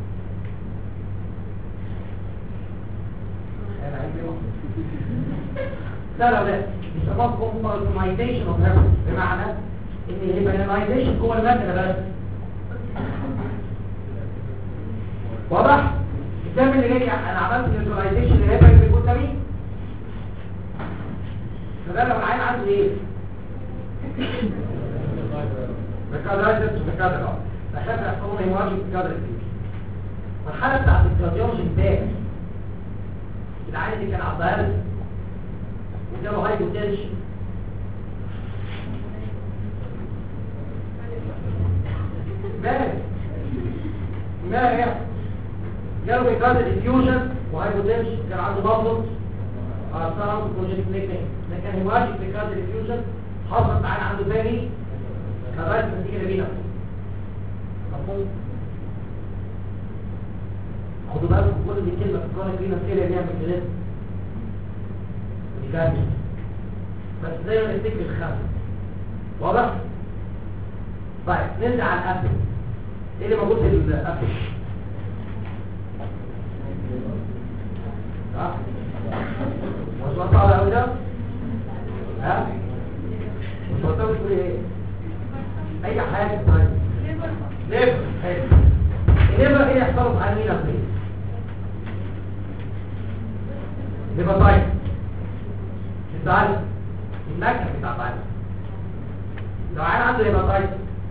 انا عايز ايه لا لا لا بيسموها كومبرمايزيشن اوف هيربس بمعنى ان الهيبرينايزيشن جوه المكنه بس واضح الدم اللي جاي انا عملت نيوتراليزيشن للهيبرين بالجلوتامين فده لو العين عنده ايه بكادرايزس وبكادرا فخاف يحصلون هيموراجيك بكادرا الحاله بتاعت الكارديولوجي امبارح العين اللي كان على الداياليسيس وجاله هايبوتنشن مالك مالك يعني جاله بيكارد ديفيوجن وهايبوتنشن كان عنده ضغط ارسال بروجكت نيكنيم ده كان هيماجيك بيكارد ديفيوجن حصل معانا عنده تاني كرايس نتيجه لبينا مفهوم خدوا بالكم كل دي كلمه في الكرونيك فينا كده بيعمل كده بجد بس دايما نفتكر الخمسه واضح طيب نرجع على الابل ايه اللي موجود في الابل ها مش وصل قوي ده ها مش وصل تقول ايه اي حاجه طيب ليفر حلو الليفر ايه يحصل في عينينا فين ليفر طيب انت عارف المكنه بتاع طيب لو عيل عنده هيباتايتس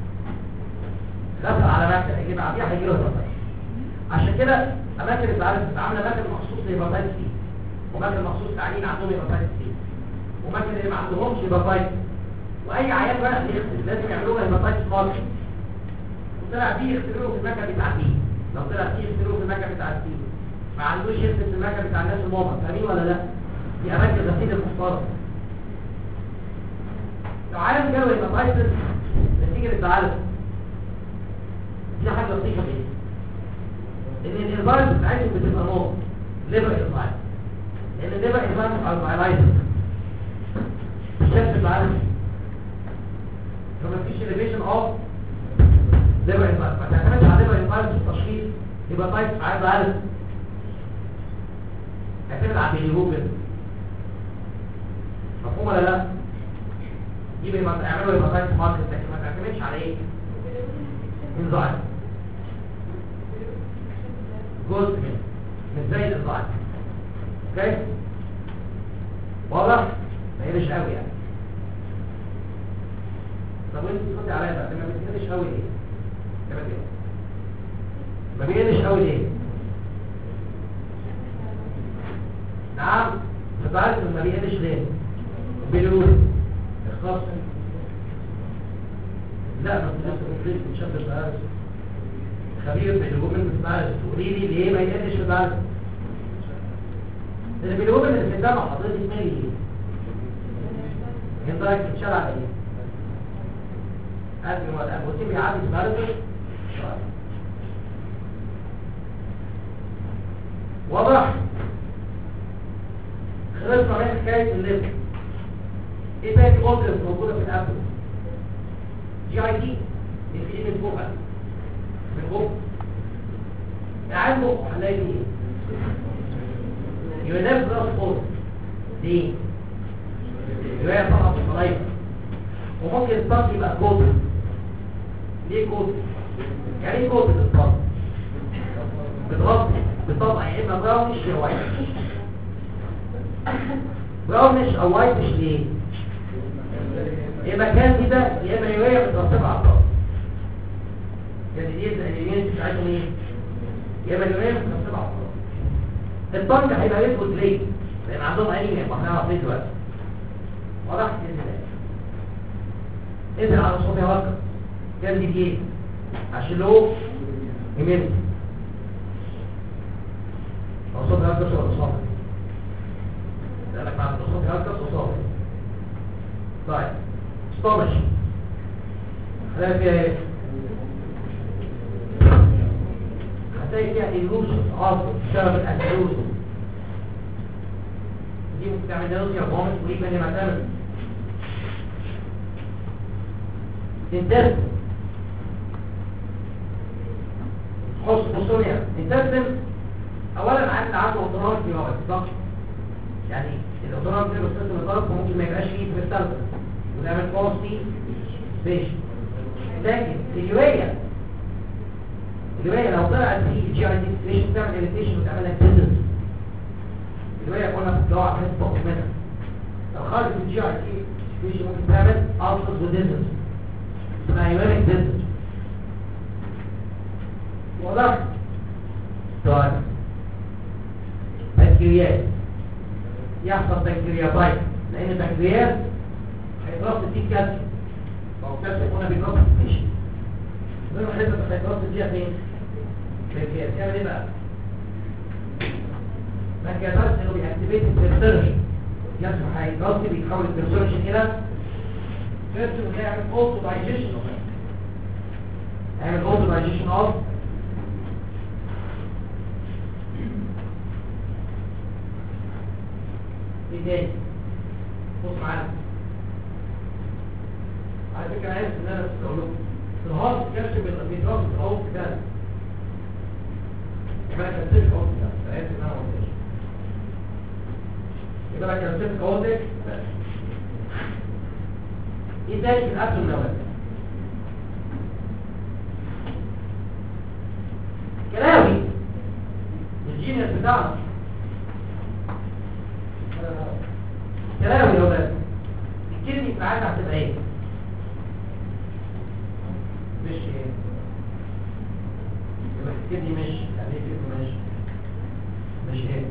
دخل على مكنه يجيب بعديها هيجي له هيباتايتس عشان كده اماكن التعالج عامله مكن مخصوص لهيباتايتس سي ومكن مخصوص تعيين عندهم هيباتايتس سي ومكن اللي ما عندهمش هيباتايتس واي عيان بقى يغسل لازم يعملوا له هيباتايتس مارك وطلع فيه يغسلوه في المكن بتاع سي لو طلع فيه يغسلوه في المكن بتاع سي ما عندوش يغسل في المكن بتاع الناس المومر فاهمين ولا لا دي اماكن غسيل المفترض لو عالم جاله هيباتايتس نتيجه للتعالج دي حاجه لطيفه جدا ان الانفايرمنت بتاعتهم بتبقى نور ليفر انفايرمنت لان الليفر انفايرمنت على المايلايزر الشمس بتعالج فما فيش elevation اوف ليفر انفايرمنت ما تعتمدش على ليفر انفايرمنت في التشخيص يبقى تايب عايز عالج اعتمد على البيليروبين مفهوم ولا لا؟ دي بيبقى اعملوا يبقى تايب ماركت لكن ما تعتمدش على ايه؟ انزايم جزء منه مش زي الانزايم اوكي واضح ما هيش قوي يعني طب وانت بتردي عليا بقى ما بتقلش قوي ليه كده كده ما بيقلش قوي ليه نعم فتعرف ما بيقلش ليه بيقولوا اخلاص لا ما تقولش بتشبه البقارس خبير بالهجوم المتبارز تقولي لي ليه ما يقلش في البارز لان بالهجوم اللي في الدم حضرتك مالي ايه ينضرك تتشال على ايه قبل ما الابوتين بيعدي في البارز واضح خلصنا من حكايه الليفر ايه تاني اوردرز موجوده في الابل جي اي دي في ايه من فوق من فوق العين فوق هنلاقي ايه ينام راس فوق ليه يبقى طبعا في الصلايف وممكن الصوت يبقى كوت ليه كوت يعني ايه كوت الصوت بتغطي بطبع يا اما براونش يا وايت براونش او وايتش ليه يا اما كانديدا يا اما يوريا مترتبه على الضغط كانديديز الانيميز بتاعتهم ايه يا اما يوريا مترتبه على الضغط الطنج هيبقى يدخل ليه لان عندهم انيميا واحنا هنعرف ليه دلوقتي واضح باذن الله انزل على صوتي هكذا كانديد ايه عشان له ايميل صوتي هكذا ولا صوتي لانك بعد صوتي هكذا وصوتي طيب ستومش هتلاقي فيها ايه هتلاقي فيها illusion عاصف بسبب الاسيروسس دي ممكن تعمل نوزيا وفومت وايه اللي ما تعمل تنتست خش بصونيا تنتستم اولا عندنا عنده اضطراب في رابط صح يعني الاضطراب في السيستم الضرب ممكن ما يبقاش فيه في السلسل ونعمل كوستي فيش لكن اليوية اليوية لو طلعت في جي اي دي ستيشن تعمل اريتيشن وتعمل لك ديزنس اليوية قلنا بتطلع في فوق منها لو خرجت في الجي اي دي ستيشن ممكن تعمل الفز وديزنس اسمها يوينك ديزنس واضح؟ طيب بكتيريات يحصل بكتيريا لان البكتيريات هيدرس فيه كالسيوم او كالسيوم هنا بيدرس فيش زي ما حضرتك هيدرس فيها فين في الكيس يعمل ايه بقى ما كيدرس انه بيأكتيفيت البرسيرجن الكالسيوم هيدرس بيتحول البرسيرجن الى كالسيوم هيعمل اوتو دايجيشن هيعمل اوتو دايجيشن اوف ايه تاني بص معانا على فكرة عارف ان انا بقول لكم الهارد كالسيوم بيتراص في الهارد ده يبقى انا كنسلت الهارد ده عارف ان انا ما قلتش يبقى انا كنسلت الهارد ده بس ايه تاني في الابسول نوال كلاوي الجينيس بتاعنا كلاوي يا ولاد الكلمة في العادة هتبقى ايه مش ايه يبقى الكلمة مش يعني ايه كلمة مش مش ايه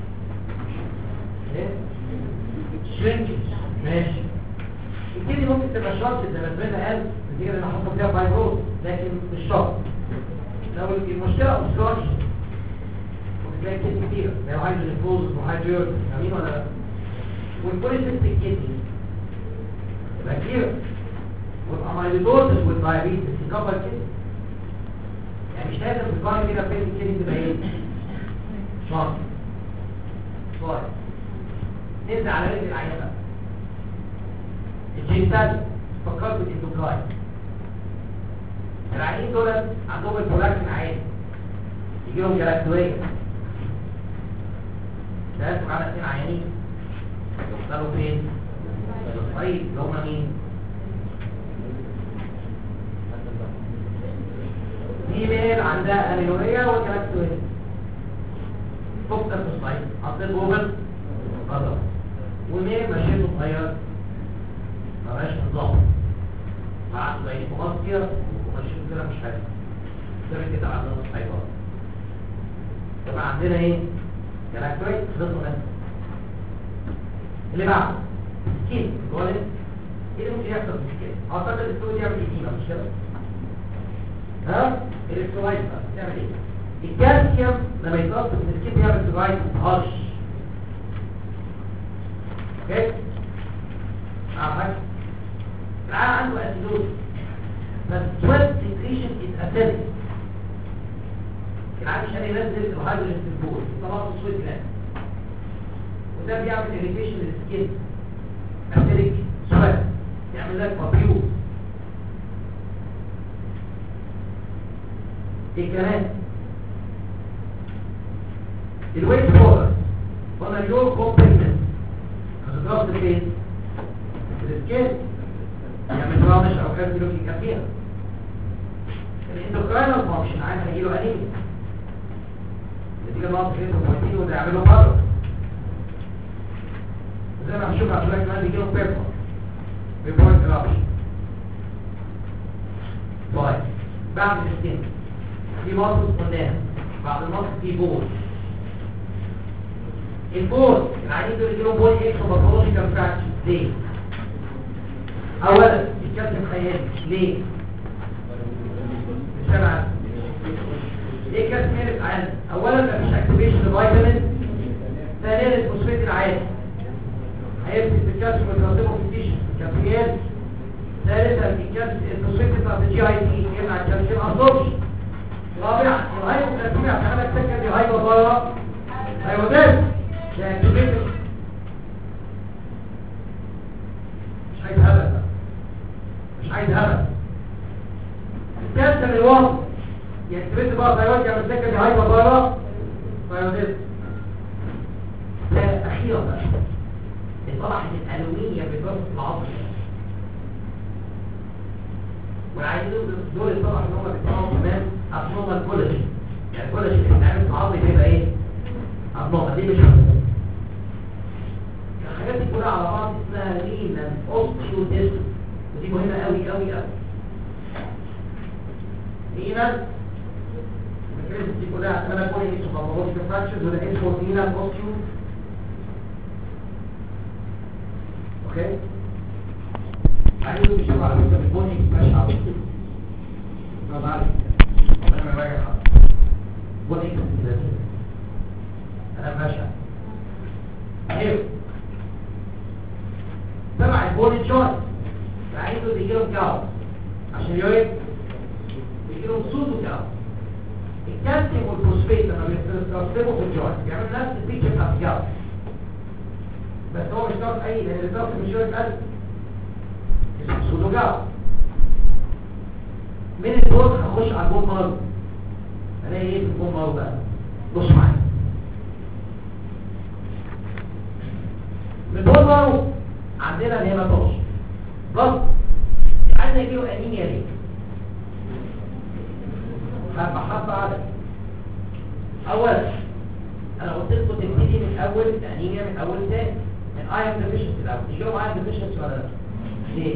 ايه شرينكج ماشي الكلمة ممكن تبقى شرط زي ما سمعنا قال نتيجة ان حصل فيها فايبروز لكن مش شرط لو المشكلة اوبستراكشن ممكن تلاقي كلمة كتير زي هايدروجين وهايدروجين فاهمين ولا لا والبوليسيست الكدني يبقى كتير والاميلويدوزس والدايابيتس يكبر كده يعني مش لازم تقارن كده بين الكدني تبقى ايه شرط طيب ننزل على رجل العينه الجينتال فكرت بالاندوكراين العيانين دول عندهم البرولاكتين عالي يجي لهم جلاكتوريه ده اسمه على اثنين عيانين يختاروا فين؟ الصعيد اللي هم مين؟ في ميل عندها اميلوريا وجلاكتوريه فكر في الصعيد حطيت جوجل قدر وميل مشيته صغير ما بقاش نظام قعدوا زي مغطية وماشيين كده مش حاجة كده كده عندنا الصحيحات طبعا عندنا ايه جلاكتوريت خلصوا منها اللي بعده سكين هو ايه اللي ممكن يحصل في السكين اعتقد السكين يعمل ايدينا مش كده ها الاسكولايت بقى تعمل ايه الكالسيوم لما يتوصل في السكين بيعمل سكولايت هرش اوكي عارف العيان عنده اسيدوز بس sweat secretion is acidic العيان مش قادر ينزل الهيدروجين في البول طبعا السويت جلاند وده بيعمل irritation للسكين acidic sweat يعمل لك بابيوز ايه كمان الويت فولر قلنا اليور كومبلمنت هتضرب فين السكين يعمل رامش او كان كيلو كافيه الاندوكراينال فانكشن عايز هيجيله انيميا نتيجه نقص الانسولين وده يعمله مرض زي ما هنشوف على شويه كمان بيجيله بيرفور ببوينت رابشن طيب بعد السن في مصر قلناها بعد المصر في بول البول العينين دول يجيلهم بول اكس وباثولوجيكال فراكشن ليه؟ اولا الكالسيوم خيالي ليه؟ مش سامع ليه الكالسيوم خيالي بتعالج؟ اولا مفيش اكتيفيشن لفيتامين ثانيا الفوسفات العالي هيمسك بالكالسيوم ويترسبه في التيشن كالسيوم ثالثا الكالسيوم الفوسفات بتاعت الجي اي تي يمنع الكالسيوم ابسوربشن رابعا الهايبوكالسيميا هتعملك سكر دي هايبو بره هايبوداز ده اكتيفيشن مش عايز هبل بقى. مش عايز هبل الكالسيوم الواطي يكتبت بقى ثايرويد يعمل سكر دي هايبو بره هايبوداز لا اخيرا بقى اصطلح الالومنيوم بيتوصف العظم والعينين دول اصطلح ان هم بيطلعوا كمان ابنورمال كولاجين يعني الكولاجين اللي بيتعمل في العظم بيبقى ايه ابنورمال دي مش هتبقى الحاجات دي كلها على بعض اسمها لينا اوستيوديزم ودي مهمه قوي قوي قوي لينا الكريس دي كلها اسمها كولينيس وبابولوجيكال فراكشرز وده اسمه لينا اوستيو اوكي عايزه بيشوف على فكره البوني ماشي على طول طب عارف انا راجع بوني انا ماشي ايوه تبع البوني جوينت عايزه بيجيلهم جاو عشان يوين بيجيلهم سودو جاو الكالسيوم والفوسفات لما بيترسبوا في الجوينت بيعملوا نفس الفيتشر بتاعت الجاو بس هو مش شرط اي لان الضغط مش شرط قلب اسمه سودوجاو من الدور هخش على البون مارو الاقي ايه في البون مارو بقى بص معايا من البون مارو عندنا الهيماتوش بص عايز يجيله انيميا ليه حبه حبه عدد اولا انا قلت لكم تبتدي من اول انيميا من اول تاني من ايرون ديفيشنسي الاول يجيلهم ايرون ديفيشنسي ولا لا ليه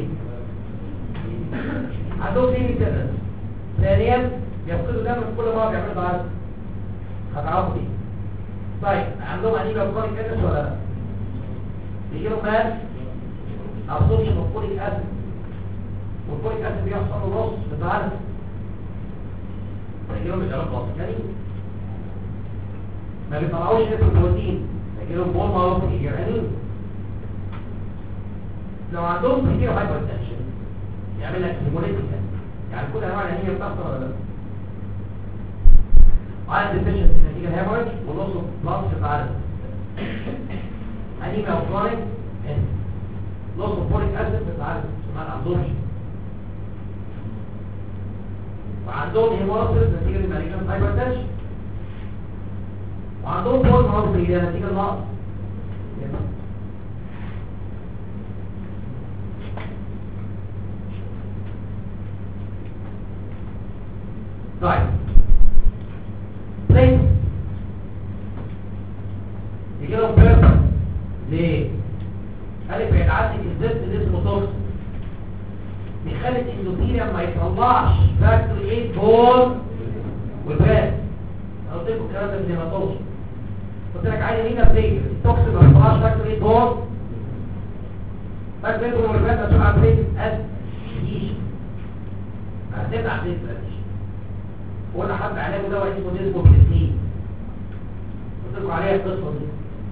عندهم دي تنس ثانيا يفقدوا دم في كل مره بيعملوا ضغط هتعرفوا دي طيب عندهم انيميا كرونيك انس ولا لا بيجيلهم مال ابسوربشن اوف كوليك اسيد والكوليك اسيد بيحصل له نص بتعرف بيجيلهم اجابات غلط يعني ما بيطلعوش نسبة البروتين يجيلهم بول ماروف يجرانين لو عندهم كتير هايبر تنشن يعمل لك هيموليتيك يعني كل انواع الانيميا بتحصل ولا لا عايز ديفيشنسي نتيجه هيموريج ونص بلانس في العدد انيميا اوكرونيك نص فوليك اسيد في العدد ما عندهمش وعندهم هيموليتيك نتيجه المالجنت هايبر تنشن وعندهم بول ماروف نتيجه النقص طيب بليت يجي لهم بيرفر ليه؟ قال بعيد عنك الزبد اللي اسمه توكس بيخلي الاندوثيليوم ما يطلعش فاكتور 8 بول والباس انا قلت لكم الكلام ده من ما توصل قلت لك عايز هنا بليت التوكس ما يطلعش فاكتور 8 بول فاكتور 8 بول والباس مسؤول عن بليت قد ديش هتبقى بليت بلاتيش وانا حد علاجه دواء اسمه نسبه بلسين قلت لكم عليها القصه دي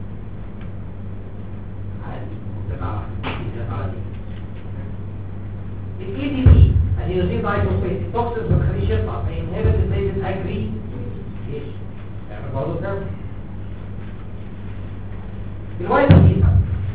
عادي قلت على الاي دي بي الهيروزين دايفوسفيت التوكسين ما بتخليش يطلع فينهبت البيزن اجري ايش يعني برضه كده الفيتامين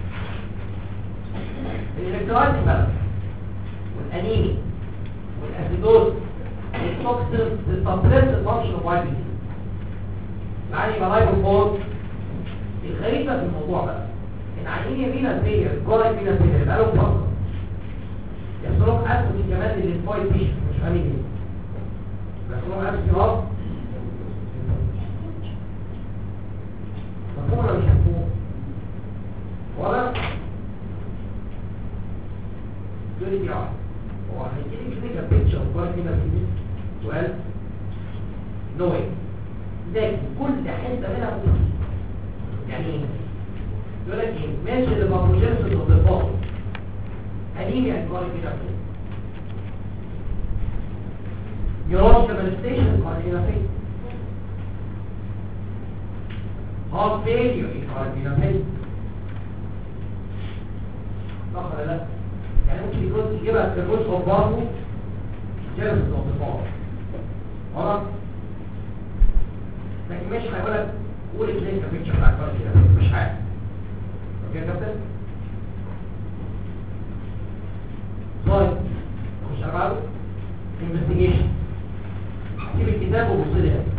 الالكترولايت بالانس والانيمي والاسيدوز التوكسين بتسبريس الفانكشن اوف واي بي سي يعني يبقى لايبوفور الغريب بقى في الموضوع بقى ان عينين يمينا سير جوه يمينا سير بقى لهم فتره يحصلهم اسيد كمان للفايت تيشن مش فاهمين ايه يحصلهم اسيد غلط مفهوم ولا مش مفهوم ولا سؤال نو واي لكن كل حته منها ممكن يعني ايه يقول لك ايه ماشي للبابوجينس الانضفاض انيميا الكوليك كده يروح للستيشن قال فين heart failure يقال فين صح ولا لا يعني ممكن يكون يجيبها كروس اوف بارو جيرس الانضفاض واضح لكن مش هيقول لك قول الكلينيكا بيكتشر بتاع الكوليك مش عارف اوكي يا كابتن طيب مش هبعده investigation هجيب الكتاب وبص لي يعني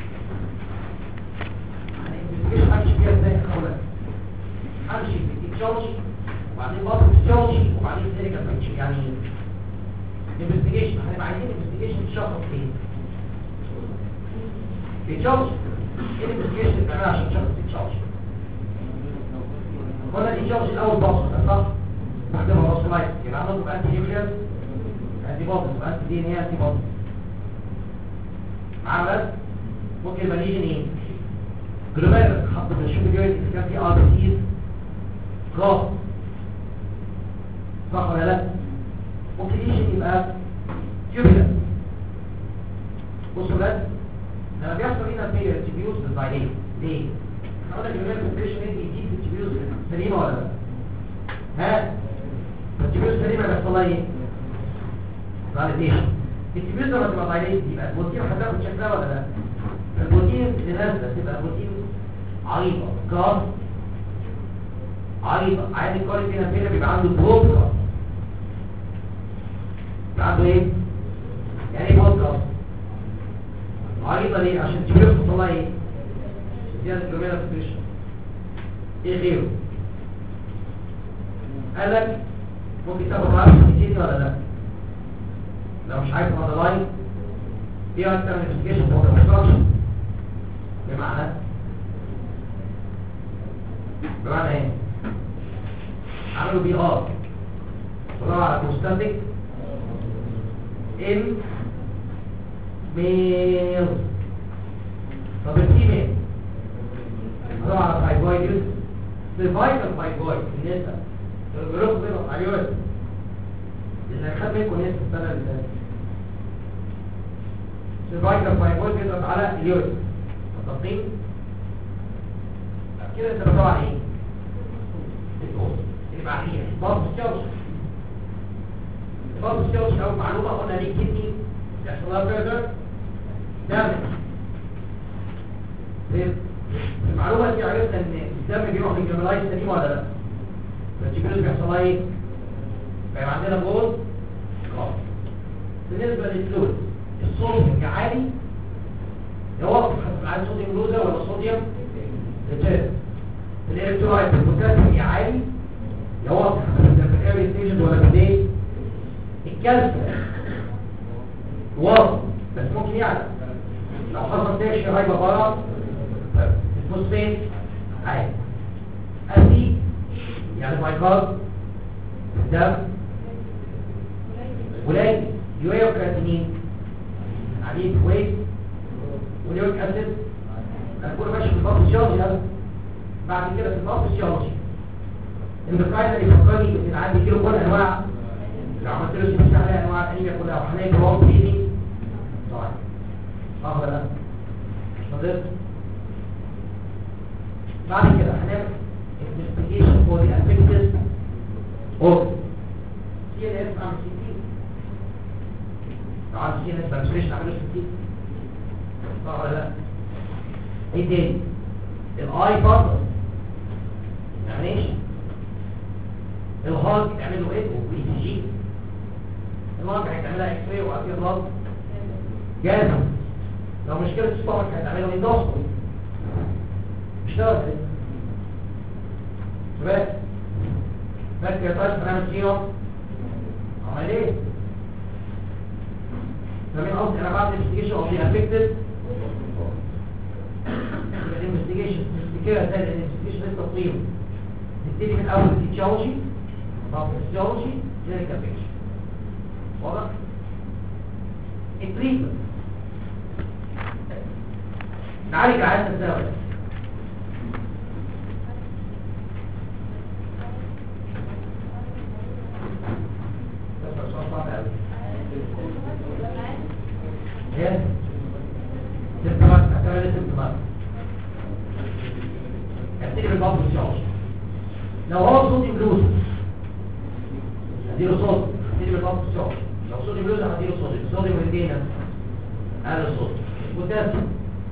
investigation همشي فيها ازاي اولا همشي في التكنولوجي وبعدين بطل التكنولوجي وبعدين كلينيكال بيكتشر يعني investigation هنبقى عايزين investigation تشخص ايه التكنولوجي ايه الانفستيجيشن اللي بنعملها عشان تشخص التكنولوجي قلنا التكنولوجي الاول بص صح نستخدمها بصلايت يبقى عملوا بأنتي نيوكلير انتي بوديز وانتي دي ان ايه انتي بوديز معاه بس ممكن يبقى ليجن ايه جلوميرس حط في الشوب جوينت اذا كان في ار بي سيز كراس صح ولا لا ممكن ليجن يبقى تيوبولار بصوا بس لما بيحصل هنا فيلير تيبيوز بالفايلين ليه؟ احنا قلنا الجلوميرس بريشن يجيب التيبيوز سليمه ولا لا؟ ها التيبيوز سليمه بيحصل لها ايه؟ فاليديشن التيبيوز لما تبقى فاليديشن يبقى البروتين هتاخد شكلها ولا لا؟ البروتين اللي نازله تبقى بروتين عريضه كار عريضه عادي الكاري فينا فينا بيبقى عنده بروكا بيبقى عنده ايه؟ يعني ايه بروكا؟ عريضه ليه؟ عشان التيبيوز توصل لها ايه؟ زياده الجلوميرا بريشن ايه غيره؟ قال لك ممكن تاخد معاك كتير ولا لا لو مش عايز هذا لاين في اكتر من انفستيجيشن فور كونستراكشن بمعنى بمعنى ايه عملوا بي ار طلعوا على كونستاتيك ان ميل طب الفيميل طلعوا على فايبويد سيرفايكال فايبويد النساء الجروب بيضغط عليه وقت اللي خد منكم ناس السنه اللي فاتت سيرفايكال فايبويد بيضغط على اليورين متفقين كده انت بتدور على ايه الكوز اللي بعديها بابس تشوش بابس تشوش اول معلومه قلنا ليه كدني يحصل لها فيرذر دامج المعلومه دي عرفنا ان الدم بيروح للجملايز سليم ولا لا التجميل بيحصل لها ايه بيبقى عندنا جول خلاص بالنسبه للفلويد الصوديوم عالي يوقف عايز صوديوم لوزر ولا صوديوم ريتيرن الالكترولايت البوتاسيوم عالي يوقف في الايري ستيشن ولا في الايه الكالسيوم واضح بس ممكن يعلى لو حصل تاشي هيبقى بره الفوسفات عالي اسيد يعني بايكارب الدم قليل يوريا وكراتينين عديد كويس واليوريك اسيد انا كله ماشي في الباثوسيولوجي هذا بعد كده في الباثوسيولوجي البقايا اللي فكرني ان عندي كيلو كل انواع لو عملت له سمسة على انواع الانيميا كلها وحنايا جواب بيدي طبعا صح ولا لا؟ حضرتك بعد كده هنعمل investigation for the affected organ. CNS عمل CT لو عمل CNS vaccination عملوا CT صح ولا لا؟ ايه تاني؟ الاي برضه معنيش الهارت يعملوا ايه واي سي جي الهارت هيتعملها اكس راي وبعد كده بلاد جاهز لو مشكله الستومك هيتعملها اندوسكوبي مش ده ولا ايه؟ شباب فاكر يا طارق هنعمل فيهم عمل ايه فمين قصدي انا بعمل انفستيجيشن اوف ذا افكتد الانفستيجيشن كده زي الانفستيجيشن للتطوير نبتدي من اول الفيتشولوجي طب الفيتشولوجي كلينيكال بيكشر واضح التريتمنت نعالج عادة الزاوية ده سؤال صعب أوي. ايه سيمتومات هتعمل ايه سيمتومات هتيجي بالباب والشعور لو هو صوتي بلوز هديله صوت هتيجي بالباب والشعور لو صوتي بلوز هديله صوت صوتي مرتين هذا الصوت بوتاسيوم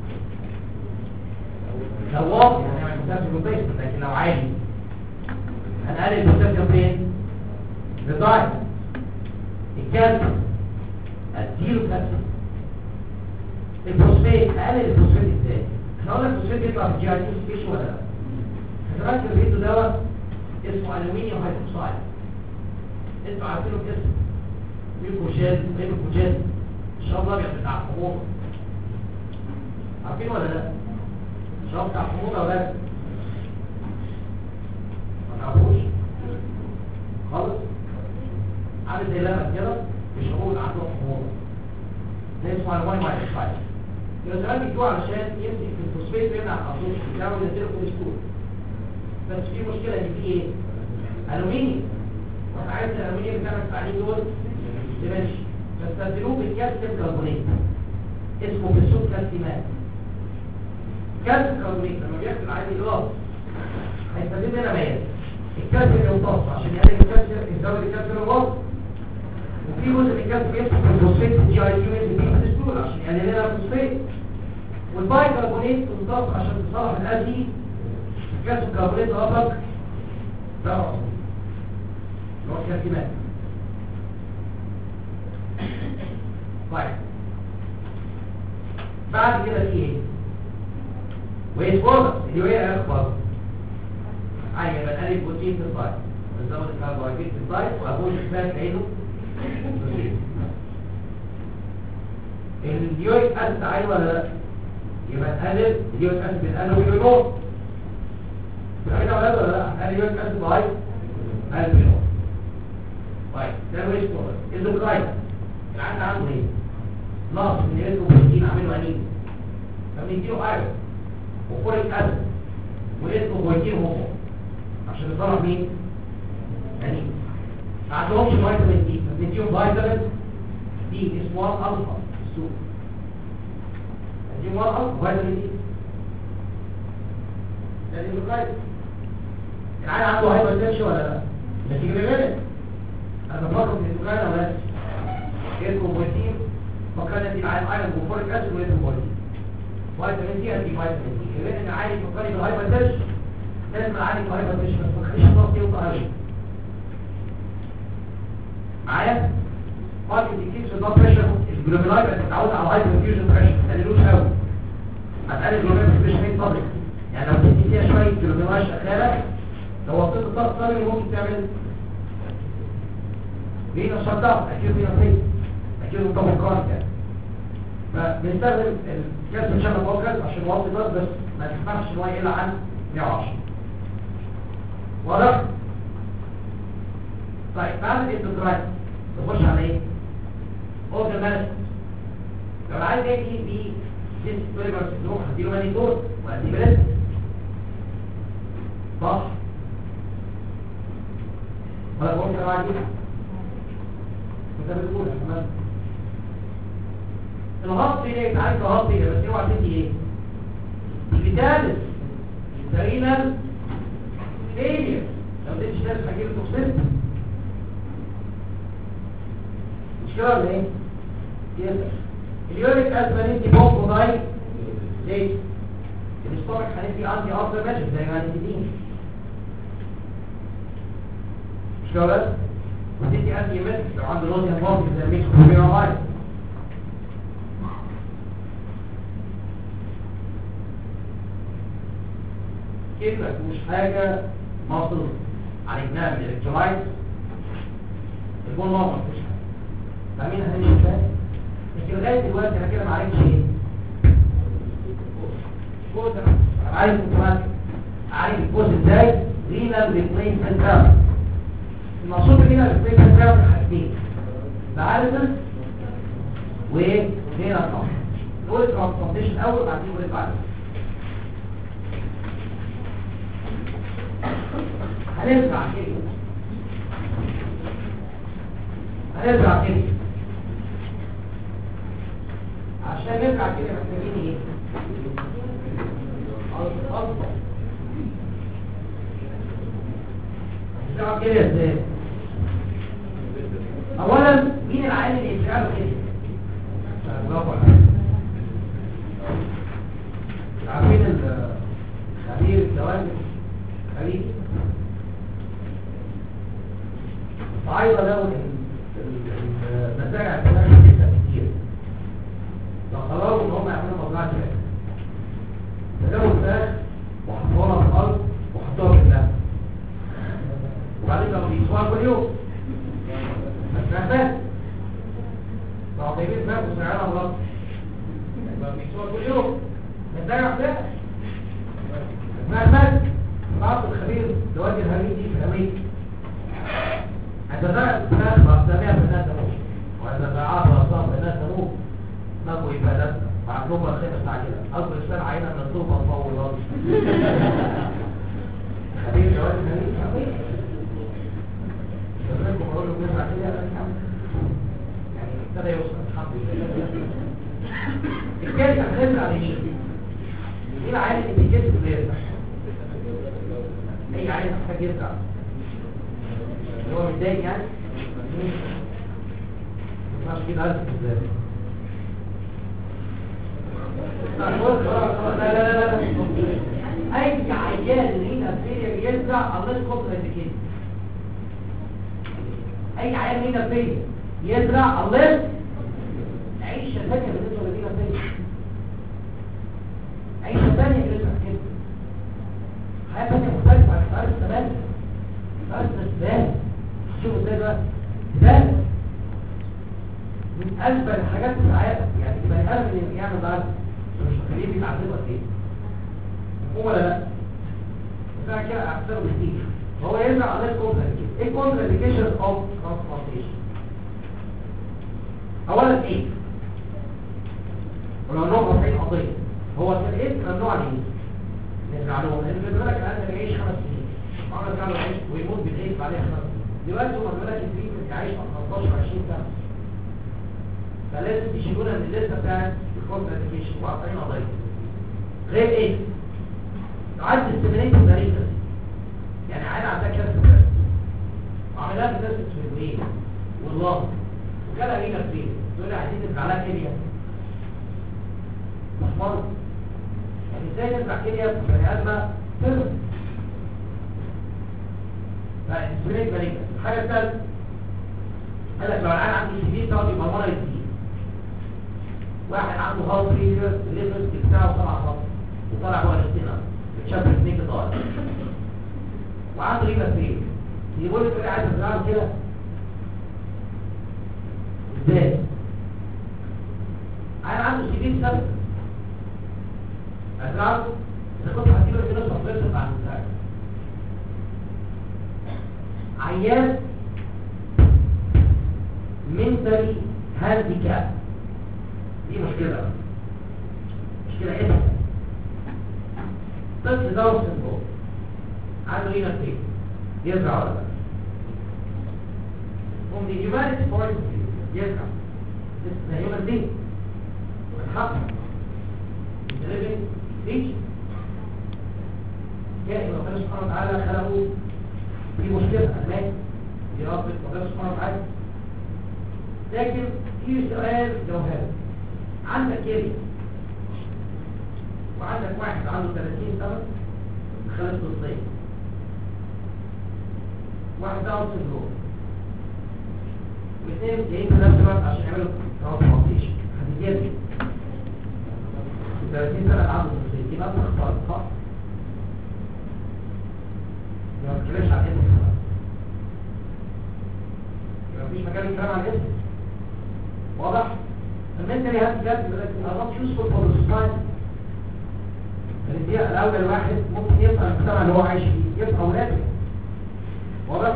لو واطي هنعمل بوتاسيوم ريبليسمنت لكن لو عالي هنقلل البوتاسيوم فين؟ للدايت الكالسيوم اديله كالسيوم الفوسفات اقلل الفوسفات ازاي احنا قلنا الفوسفات بيطلع في الجي اي تي سبيش ولا لا كمان اللي بيدوا دواء اسمه الومنيوم هيدروكسيد انتوا عارفينه باسم ميكوجين ميكوجين الشراب الابيض بتاع الحموضه عارفينه ولا لا الشراب بتاع الحموضه ولا لا ما تعرفوش خالص عامل زي لبن كده بيشربوه عنده حموضه ده اسمه الوان هيدروكسيد يبقى زمان بيجوا علشان يمسك في الفوسفات ويمنع الحصول بتاعه وينزله كوليسترول بس في مشكلة ان في ايه الومنيوم وانا عايز الالومنيوم بتاعك عليه دول ماشي فاستبدلوه بالكالسيوم كربونات اسمه بالسوق كالسيمات كالسيوم كربونات لما بياخد العادي الغاز هيستفيد منها مياه الكالسيوم يمتص عشان يقلل الكالسيوم يزود الكالسيوم الغاز وفي جزء من الكالسيوم يمسك في الفوسفات في الجي اي كيو اللي بيه في الستول عشان يقلل لنا الفوسفات والبايكربونات تمتص عشان تصلح الاسيد كاس الكربونات أبرك ده رأسه اللي هو الكالسيمات طيب بعد كده في ايه ويت برودكت اللي هي اخبار عالية بنقلب بروتين في الفايت بنزود الكربوهيدرات في الفايت وابوش الفات عينه اليوريك اسيد عالي ولا لا يبقى نقلل اليوريك اسيد بنقلله باليوريك كده ولا ولا لا قال لي بس اسف باي قال لي طيب ده ويش بور اذا كرايت العند عنده ايه نقص من الاسم بروتين عامله انيم فبنديله ايرون وفوريك اسيد واسمه بروتين هومو عشان يصلح مين انيم ما عندهمش فيتامين دي فبنديهم فيتامين دي اسمه 1 الفا في السوق نديهم 1 الفا فيتامين دي ده الهيموكرايت العيال عنده هايبرتنشن ولا لا نتيجه لماذا انا بفكر في الهيموكرايت ولا لا الكومبوتين فكرنا في العيال ايرون وفوريك اسيد والكومبوتين فيتامين دي ادي فيتامين دي لان العيال يفكرني بالهايبرتنشن لازم اعالج الهايبرتنشن بس ما تخليش الضغط يوطى قوي معايا فاضي تكتيك في الضغط بريشر الجلوميلايت بتتعود على الهايبر انفيوجن بريشر ما تقللوش قوي هتقلل الجلوميلايت بريشر مين صدرك يعني لو تدي فيها شوية كيلومتراج شغالة لو وصلت الضغط صدري ممكن تعمل بينا شطة أكيد بينا فيه أكيد مطبق كارك يعني فبنستخدم الكالسيوم شانل بوكس عشان نوطي الضغط بس ما تسمحش ان هو يقل عن 110 واضح؟ طيب بعد الاستقرار نخش على ايه؟ اوردر مانجمنت لو العيل جاي فيه جنس بوليمر سندروم هديله مانيتور وهديه بلس صح ولا بقول كلام عادي انت بتقول يا حمام الغط ايه عايز غط ايه بس اوعى تدي ايه الثالث الرينال فيلير لو تديش ثالث هجيب التوكسيست مش كده ولا ايه؟ يس اليوريك اسيد ندي بومب داي ليه الاستومك هندي عندي افضل ماشي زي ما هندي مش كده بس وتدي انتي ميتك لو عنده لوزيا بومب زي ميكس كوبيرالايت كده مش حاجة مصر عالجناها من الالكترولايت البول نورمال مفيش حاجة فاهمين هنمشي ازاي؟ لكن لغايه دلوقتي انا كده ما عرفتش ايه كود انا عارف اوتوماتيك عارف الكود ازاي رينال ريبليسمنت ثيرابي المقصود بالرينال ريبليسمنت ثيرابي حاجتين داياليسيس و رينال ترانسبلانتيشن نقول الترانسبلانتيشن اول بعدين نقول الداياليسيس هنزرع كده هنزرع كده عشان نزرع كده محتاجين ايه؟ الأصل هنزرع كده ازاي؟ اولا مين العالم اللي يزرعه كده؟ برافو عليك عارفين الخبير الدوام خبير فأيضا له المزارع كلها جدا كتير فقرروا ان هم يعملوا مزرعة فراخ فجابوا الفراخ وحطوها في الارض وحطوها في اللحم وبعدين كانوا بيسووها كل يوم فالفراخ بس راحوا جايبين فراخ وسعرها غلط كانوا بيسووها كل يوم مزارع فراخ اسمها المد بعض الخبير دوادي الهرمين دي في امريكا هتزرع الفراخ بأقسامها بناء تموت وهتزرعها بأقسام بناء تموت نبوي بلدنا معلومة خمس عجلة أصل إسلام عينة من الطوبة مفوضات خبير دوادي الهرمين في أمريكا فبنكم أقول له بنزرع كده يعني ابتدى يوصل الحمد لله الكلمة هنزرع ليه؟ ايه العالم اللي بيجد بيرجع اي عالم محتاج يرجع اللي هو متضايق يعني ما كده عارف ازاي لا لا لا لا اي عيان لينا فيليا يرجع الله يكون كده اي عيان لينا فيليا يزرع الله عيشة ثانية بالنسبة لدينا فيليا عيشة ثانية بالنسبة كده حياة ثانية مختلفة عن سؤال الزمان سؤال الزمان شوفوا ازاي بقى ده من أجمل الحاجات في الحياة يعني البني آدم اللي يعمل ده مش مخليه بيتعذبوا قد ايه هو ولا لا بتاع كده أحسنه بكتير هو يرجع على الكونتراكيشن ايه الكونتراكيشن اوف ترانسبلانتيشن اولا ايه ولو نوع رفعين قضيه هو الايه ممنوع ليه نرجع لهم لان خلي بالك الان بيعيش خمس سنين عمرك كان يعيش ويموت بالعيش بعدها خمس سنين دلوقتي هو خلي بالك التريتمنت يعيش 15 20 سنه فلازم يشيلونا من الليسته بتاعت الكونتراكيشن وقاطعين قضيه غير ايه؟ تعد استمراريه المريضه يعني عين عندها كارثه بس وعملها في ناس في البرين والله وكان لينا فين تقول لي عايزين نزرع لها كليه محفظ يعني ازاي نزرع كليه في بني ادمه تمام فالسبريت مالك الحاجه الثالثه قال لك لو العيان عنده سي في تقعد يبقى مره يزيد واحد عنده هارت فيلير الليفر بتاعه طلع غلط وطلع هو الاستنى بتشبه سنيك ضايع وعنده ليفر فين يقول لك عايز ازرعه كده ازاي انا عنده سي في ثابت ازرعه اذا كنت هديله كده صفرت عن المساعد عيان منتلي هانديكاب دي مشكلة مشكلة ايه طفل داون سندروم عنده هنا فين يرجع ولا لا from the humanity point of view يرجع this is a human being من حقه it's a living creature كائن ربنا سبحانه وتعالى خلقه في مشكلة أمان دي رب ربنا سبحانه وتعالى لكن في سؤال جوهري عندك كلمة وعندك واحد عنده 30 سنة خلص نصين واحد داون سندروم واثنين جايين في نفس الوقت عشان يعملوا ترانسبلانتيشن هتتجاب 30 سنة عنده نصين يبقى انت اختار صح؟ ما بتكلمش عن اسم يبقى مفيش مجال للكلام عن اسم واضح؟ المنتالي هات جاب are not useful for the society الدقيقة الأول الواحد ممكن يفهم المجتمع اللي هو عايش فيه يفهم ولاده واضح؟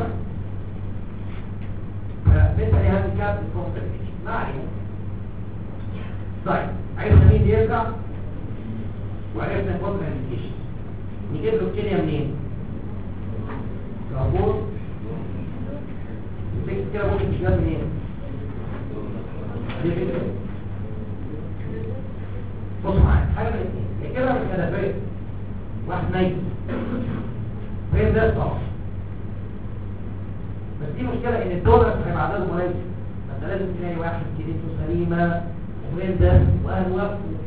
فمنتالي هات جاب الكونفرميشن ما علينا طيب عرفنا مين بيرجع وعرفنا الكونفرميشن نجيب له الكلية منين؟ العبور التكست كده ممكن تجيبها منين؟ دي كده بص معايا حاجه من الاثنين يا كده مش هدفيه واحد نايم غير ده طبعا بس دي مشكله ان الدولار هيبقى عددهم قليل فانت لازم تلاقي واحد كلمته سليمه وغير ده واهل وقته